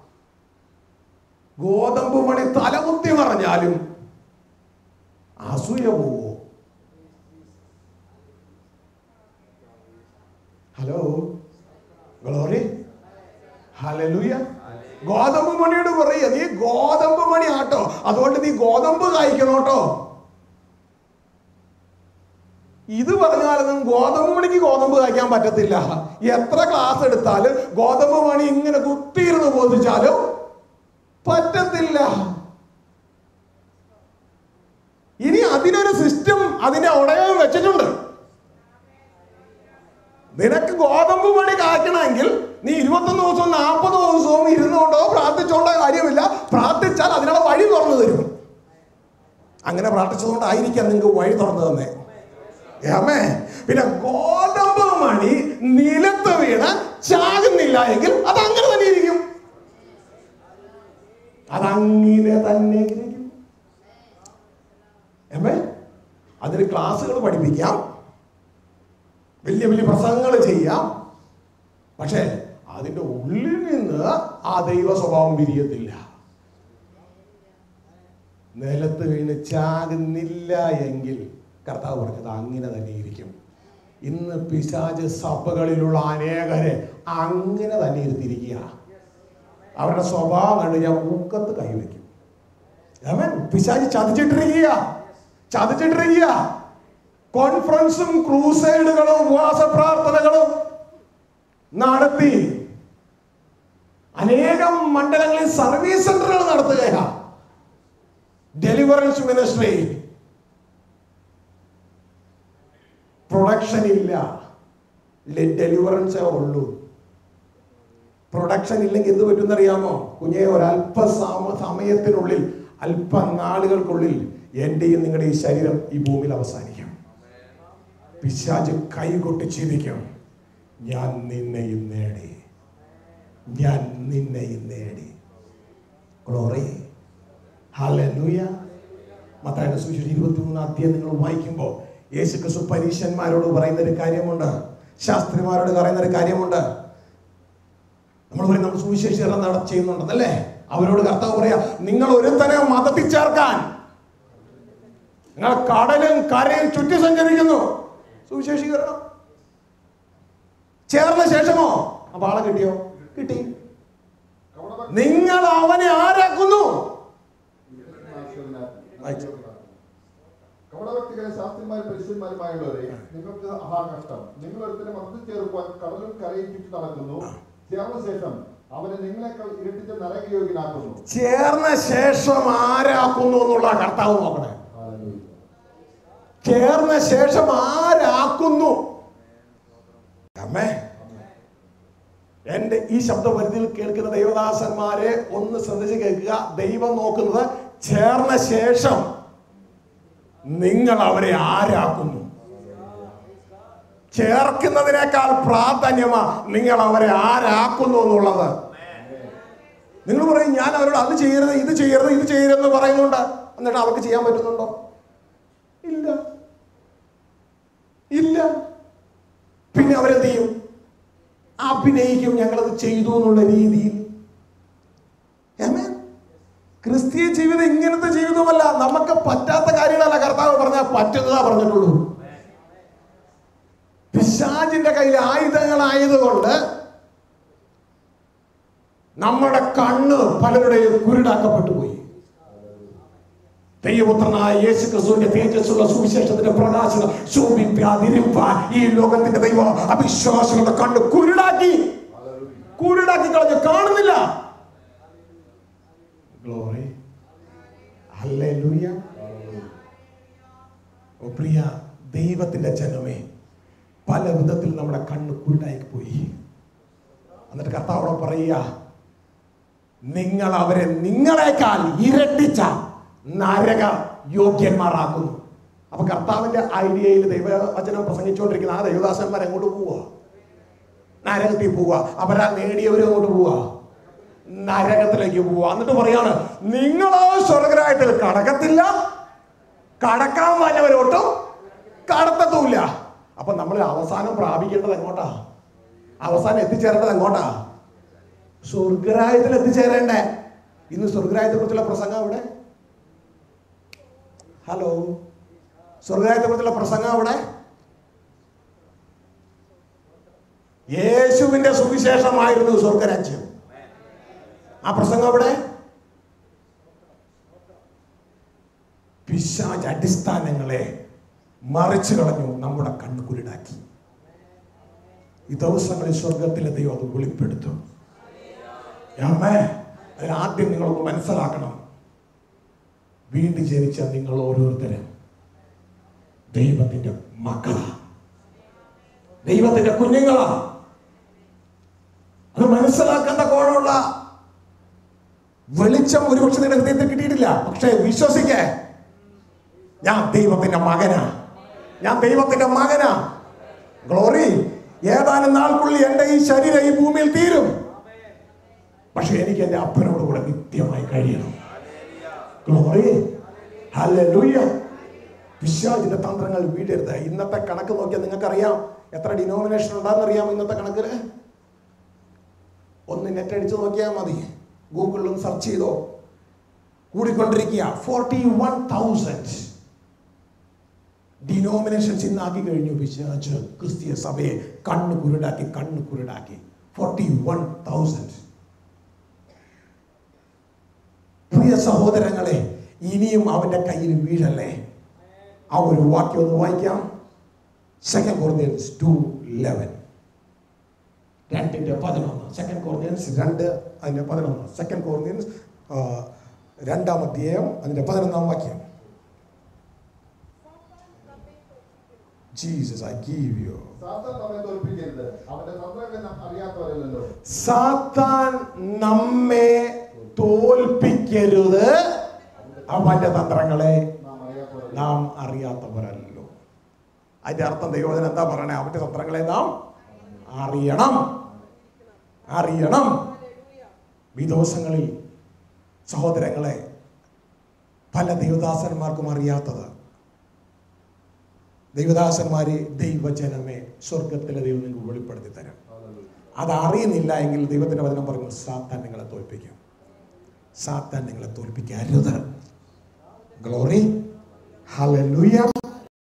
ഗോതമ്പ് മണി തലകുത്തി മറഞ്ഞാലും അസൂയ പോവോ ഹലോ ഗ്ലോറി ഹല്ലേലൂയ ഗോതമ്പ് മണിയോട് പറയുക നീ ഗോതമ്പ് മണി ആട്ടോ അതുകൊണ്ട് നീ ഗോതമ്പ് കായ്ക്കണം കേട്ടോ ഇത് പറഞ്ഞാലൊന്നും ഗോതമ്പ് മണിക്ക് ഗോതമ്പ് കായ്ക്കാൻ പറ്റത്തില്ല എത്ര ക്ലാസ് എടുത്താലും ഗോതമ്പ് മണി ഇങ്ങനെ കുത്തിയിരുന്ന് ബോധിച്ചാലും പറ്റത്തില്ല ഇനി അതിനൊരു സിസ്റ്റം അതിന്റെ ഉടയം വെച്ചിട്ടുണ്ട് നിനക്ക് ഗോതമ്പ് മണി കായ്ക്കണമെങ്കിൽ നീ ഇരുപത്തൊന്ന് ദിവസവും നാൽപ്പത് ദിവസവും ഇരുന്നുകൊണ്ടോ പ്രാർത്ഥിച്ചോണ്ടോ കാര്യമില്ല പ്രാർത്ഥിച്ചാൽ അതിനുള്ള വഴി തുറന്നു തരും അങ്ങനെ പ്രാർത്ഥിച്ചതുകൊണ്ടായിരിക്കാം നിങ്ങൾക്ക് വഴി തുറന്നു തന്നെ ഏമേ പിന്നെ ഗോതമ്പ് മണി നിലത്ത് വീണ് ചാകുന്നില്ല എങ്കിൽ അത് അങ്ങനെ തന്നെ ഇരിക്കും അതങ്ങനെ തന്നെ ഇരിക്കും ഏമേ അതിന് ക്ലാസ്സുകൾ പഠിപ്പിക്കാം വലിയ വലിയ പ്രസംഗങ്ങൾ ചെയ്യാം പക്ഷേ അതിൻ്റെ ഉള്ളിൽ നിന്ന് ആ ദൈവ സ്വഭാവം വിരിയത്തില്ല നിലത്ത് വീണ് ചാകുന്നില്ല എങ്കിൽ കർത്താവ് പറഞ്ഞത് അങ്ങനെ തന്നെ ഇരിക്കും ഇന്ന് പിശാച് സഭകളിലുള്ള അനേകരെ അങ്ങനെ തന്നെ ഇരുത്തിയിരിക്കുക അവരുടെ സ്വഭാവം കണ്ട് ഞാൻ ഊക്കത്ത് കൈവയ്ക്കും അവൻ പിശാച് ചതിച്ചിട്ടിരിക്കുക ചതിച്ചിട്ടിരിക്കുക കോൺഫറൻസും ക്രൂസൈഡുകളും ഉപവാസ പ്രാർത്ഥനകളും നടത്തി അനേകം മണ്ഡലങ്ങളിൽ സർവീസ് സെന്ററുകൾ നടത്തുകയാ ഡെലിവറൻസ് മിനിസ്ട്രി പ്രൊഡക്ഷൻ ഇല്ല ഡെലിവറൻസേ ഉള്ളൂ പ്രൊഡക്ഷൻ ഇല്ലെങ്കിൽ എന്ത് പറ്റുമെന്നറിയാമോ കുഞ്ഞെ ഒരല്പ സമ സമയത്തിനുള്ളിൽ അല്പ നാളുകൾക്കുള്ളിൽ എന്റെയും നിങ്ങളുടെ ഈ ശരീരം ഈ ഭൂമിയിൽ അവസാനിക്കും പിശാജ് കൈകൊട്ടി ചിരിക്കും ഞാൻ നിന്നെയും നേടി ഞാൻ നിന്നെയും നേടി ഗ്ലോറി ഹല്ലേലൂയ മത്തായിയുടെ സുവിശേഷം ഇരുപത്തിമൂന്ന് അധ്യായം നിങ്ങൾ വായിക്കുമ്പോൾ യേശു ക്രിസ്തു പരീക്ഷന്മാരോട് പറയുന്ന ഒരു കാര്യമുണ്ട് ശാസ്ത്രിമാരോട് പറയുന്ന ഒരു കാര്യമുണ്ട് നമ്മൾ പറയും നമ്മൾ സുവിശേഷീകരണം നട ചെയ്യുന്നുണ്ടെന്നല്ലേ അവരോട് കർത്താവ് പറയാ നിങ്ങൾ ഒരുത്തനെ മതത്തിൽ ചേർക്കാൻ നിങ്ങൾ കടലും കരയും ചുറ്റി സഞ്ചരിക്കുന്നു സുവിശേഷീകരണം ചേർന്ന ശേഷമോ അപ്പൊ ആളെ കിട്ടിയോ കിട്ടി നിങ്ങൾ അവനെ ആരാക്കുന്നു വായിച്ചു. കപടഭക്തികളെ ശാസ്ത്രിമാരും പരിശുദ്ധന്മാരുമായുള്ളവരെ നിങ്ങൾക്ക് ആഹാ കഷ്ടം നിങ്ങൾ ഒരുത്തനെ മതത്തിൽ ചേർക്കുവാൻ കടലും കരയും ചുറ്റി നടക്കുന്നു ചേർന്ന ശേഷം അവനെ നിങ്ങളെക്കാൾ ഇരട്ടിച്ച നരകയോഗ്യനാക്കുന്നു ചേർന്ന ശേഷം ആരാക്കുന്നു എന്നുള്ള കർത്താവ് നോക്കണേ ഹല്ലേലൂയ. ചേർന്ന ശേഷം ആരാക്കുന്നു അമ്മേ എന്റെ ഈ ശബ്ദപരിധിയിൽ കേൾക്കുന്ന ദൈവദാസന്മാരെ ഒന്ന് ശ്രദ്ധിച്ച് കേൾക്കുക ദൈവം നോക്കുന്നത് ചേർന്ന ശേഷം നിങ്ങൾ അവരെ ആരാക്കുന്നു ചേർക്കുന്നതിനേക്കാൾ പ്രാധാന്യമാ നിങ്ങൾ അവരെ ആരാക്കുന്നു എന്നുള്ളത് നിങ്ങൾ പറയും ഞാൻ അവരോട് അത് ചെയ്യരുത് ഇത് ചെയ്യരുത് ഇത് ചെയ്യരുതെന്ന് പറയുന്നുണ്ട് എന്നിട്ട് അവർക്ക് ചെയ്യാൻ പറ്റുന്നുണ്ടോ ഇല്ല ഇല്ല പിന്നെ അവരെന്ത് ചെയ്യും അഭിനയിക്കും ഞങ്ങളത് ചെയ്തു എന്നുള്ള രീതിയിൽ Amen. ക്രിസ്തീയ ജീവിതം ഇങ്ങനത്തെ ജീവിതമല്ല നമുക്ക് പറ്റാത്ത കാര്യങ്ങളല്ല കർത്താവ് പറഞ്ഞാൽ പറ്റുന്നതാ പറഞ്ഞിട്ടുള്ളൂ പിശാചിന്റെ കയ്യിൽ ആയുധങ്ങളായതുകൊണ്ട് നമ്മുടെ കണ്ണ് പലരുടെയും കുരുടാക്കപ്പെട്ടു പോയി ദൈവപുത്രനായ യേശു ക്രിസ്തുവിന്റെ തേജസ്സുള്ള സുവിശേഷത്തിന്റെ പ്രകാശനം ശോഭിപ്പാതിരിപ്പാൻ ഈ ലോകത്തിന്റെ ദൈവ അവിശ്വാസികളുടെ കണ്ണ് കുരുടാക്കി കുരുടാക്കി കളഞ്ഞു കാണുന്നില്ല ഗ്ലോറി ഹല്ലേലൂയ ഓ പ്രിയ ദൈവത്തിന്റെ ജനമേ പല വിധത്തിൽ നമ്മുടെ കണ്ണ് കുരുടായി പോയി എന്നിട്ട് കർത്താവോട് പറയുക നിങ്ങൾ അവരെ നിങ്ങളെക്കാൾ ഇരട്ടിച്ച നരക യോഗ്യന്മാരാക്കുന്നു അപ്പൊ കർത്താവിന്റെ ഐഡിയയിൽ ദൈവവചനം പ്രസംഗിച്ചുകൊണ്ടിരിക്കുന്ന ആ ദൈവദാസന്മാർ എങ്ങോട്ട് പോവുക നരകത്തിൽ പോവുക അവരാ നേടിയവരും അങ്ങോട്ട് പോവുക നരകത്തിലേക്ക് പോവുക എന്നിട്ട് പറയാണ് നിങ്ങളോ സ്വർഗരായത്തിൽ കടക്കത്തില്ല കടക്കാൻ വന്നവരോട്ടും കടത്തത്തുമില്ല അപ്പൊ നമ്മൾ അവസാനം പ്രാപിക്കേണ്ടത് എങ്ങോട്ടാ അവസാനം എത്തിച്ചേരേണ്ടത് എങ്ങോട്ടാ സ്വർഗരായത്തിൽ എത്തിച്ചേരേണ്ടേ ഇന്ന് സ്വർഗരായത്തെ കുറിച്ചുള്ള പ്രസംഗം അവിടെ ഹലോ സ്വർഗരായത്തെ കുറിച്ചുള്ള പ്രസംഗം അവിടെ യേശു യേശുവിന്റെ സുവിശേഷമായിരുന്നു സ്വർഗരാജ്യം ആ പ്രസംഗം അവിടെ പിശാജ് അടിസ്ഥാനങ്ങളെ മറിച്ചു കളഞ്ഞു നമ്മുടെ കണ്ണ് കുരുടാക്കി ഈ ദിവസങ്ങളിൽ സ്വർഗത്തിലെ ദൈവം അത് വെളിപ്പെടുത്തും ആമേ അതിന് ആദ്യം നിങ്ങളൊന്ന് മനസ്സിലാക്കണം വീണ്ടും ജനിച്ച നിങ്ങൾ ഓരോരുത്തരും ദൈവത്തിന്റെ മക്കളാ ദൈവത്തിന്റെ കുഞ്ഞുങ്ങളാ അത് മനസ്സിലാക്കേണ്ട കോണമുള്ള വെളിച്ചം ഒരുപക്ഷെ നിങ്ങളുടെ ഹൃദയത്തിൽ കിട്ടിയിട്ടില്ല പക്ഷേ വിശ്വസിക്കേ ഞാൻ ദൈവത്തിന്റെ മകനാ ഞാൻ ദൈവത്തിന്റെ മകനാ ഗ്ലോറി ഏതാനും നാൾക്കുള്ളിൽ എന്റെ ഈ ശരീരം ഈ ഭൂമിയിൽ തീരും പക്ഷെ എനിക്ക് എന്റെ അപ്പനോട് കൂടെ നിത്യമായി കഴിയണം ഗ്ലോറി ഹല്ലേലൂയ പിശാചിന്റെ തന്ത്രങ്ങൾ വീടരുത് ഇന്നത്തെ കണക്ക് നോക്കിയാൽ നിങ്ങൾക്കറിയാം എത്ര ഡിനോമിനേഷൻ ഉണ്ടെന്ന് അറിയാം ഇന്നത്തെ കണക്കില് ഒന്ന് നെറ്റ് അടിച്ച് നോക്കിയാൽ മതി ഗൂഗിളിലും സെർച്ച് ചെയ്തോ കൂടിക്കൊണ്ടിരിക്കുക ഫോർട്ടി വൺ തൗസൻഡ് ഡിനോമിനേഷൻസ് ഇന്നാക്കി കഴിഞ്ഞു പിശാച്ച് ക്രിസ്തീയ സഭയെ കണ്ണ് കുരുടാക്കി കണ്ണ് കുരുടാക്കി ഫോർട്ടി വൺ തൗസൻഡ് പ്രിയ സഹോദരങ്ങളെ ഇനിയും അവന്റെ കയ്യിൽ വീഴല്ലേ ആ ഒരു വാക്യം ഒന്ന് വായിക്കാം സെക്കൻഡ് കോർഡിയൻസ് ടു ലെവൻ രണ്ടിന്റെ പതിനൊന്ന് സെക്കൻഡ് കോർഡിയൻസ് രണ്ട് അതിന്റെ പതിനൊന്ന് സെക്കൻഡ് കോർഡിയൻസ് രണ്ടാം അധ്യായം അതിന്റെ പതിനൊന്നാം വാക്യം ജീസസ് ഐ ഗീവ് യു സാത്താൻ നമ്മെ തോൽപ്പിക്കരുത് അവന്റെ തന്ത്രങ്ങളെ നാം അറിയാത്തവരല്ലോ സാത്താൻ നമ്മെ തോൽപ്പിക്കരുത് അവന്റെ തന്ത്രങ്ങളെ നാം അറിയാത്തവരല്ലോ നാം അറിയാത്തവരല്ലോ അതിന്റെ അർത്ഥം ദൈവത്തിന് എന്താ പറയണേ അവന്റെ തന്ത്രങ്ങളെ നാം അറിയണം അറിയണം ഈ ദിവസങ്ങളിൽ സഹോദരങ്ങളെ പല ദൈവദാസന്മാർക്കും അറിയാത്തത് ദൈവദാസന്മാരെ ദൈവജനമേ സ്വർഗത്തിലെ ദൈവം നിങ്ങൾക്ക് വെളിപ്പെടുത്തി തരാം അത് അറിയുന്നില്ല എങ്കിൽ ദൈവത്തിന്റെ വചനം പറഞ്ഞു സാത്താൻ നിങ്ങളെ തോൽപ്പിക്കും സാത്താൻ നിങ്ങളെ തോൽപ്പിക്കരുത് ഗ്ലോറി ഹല്ലേലൂയ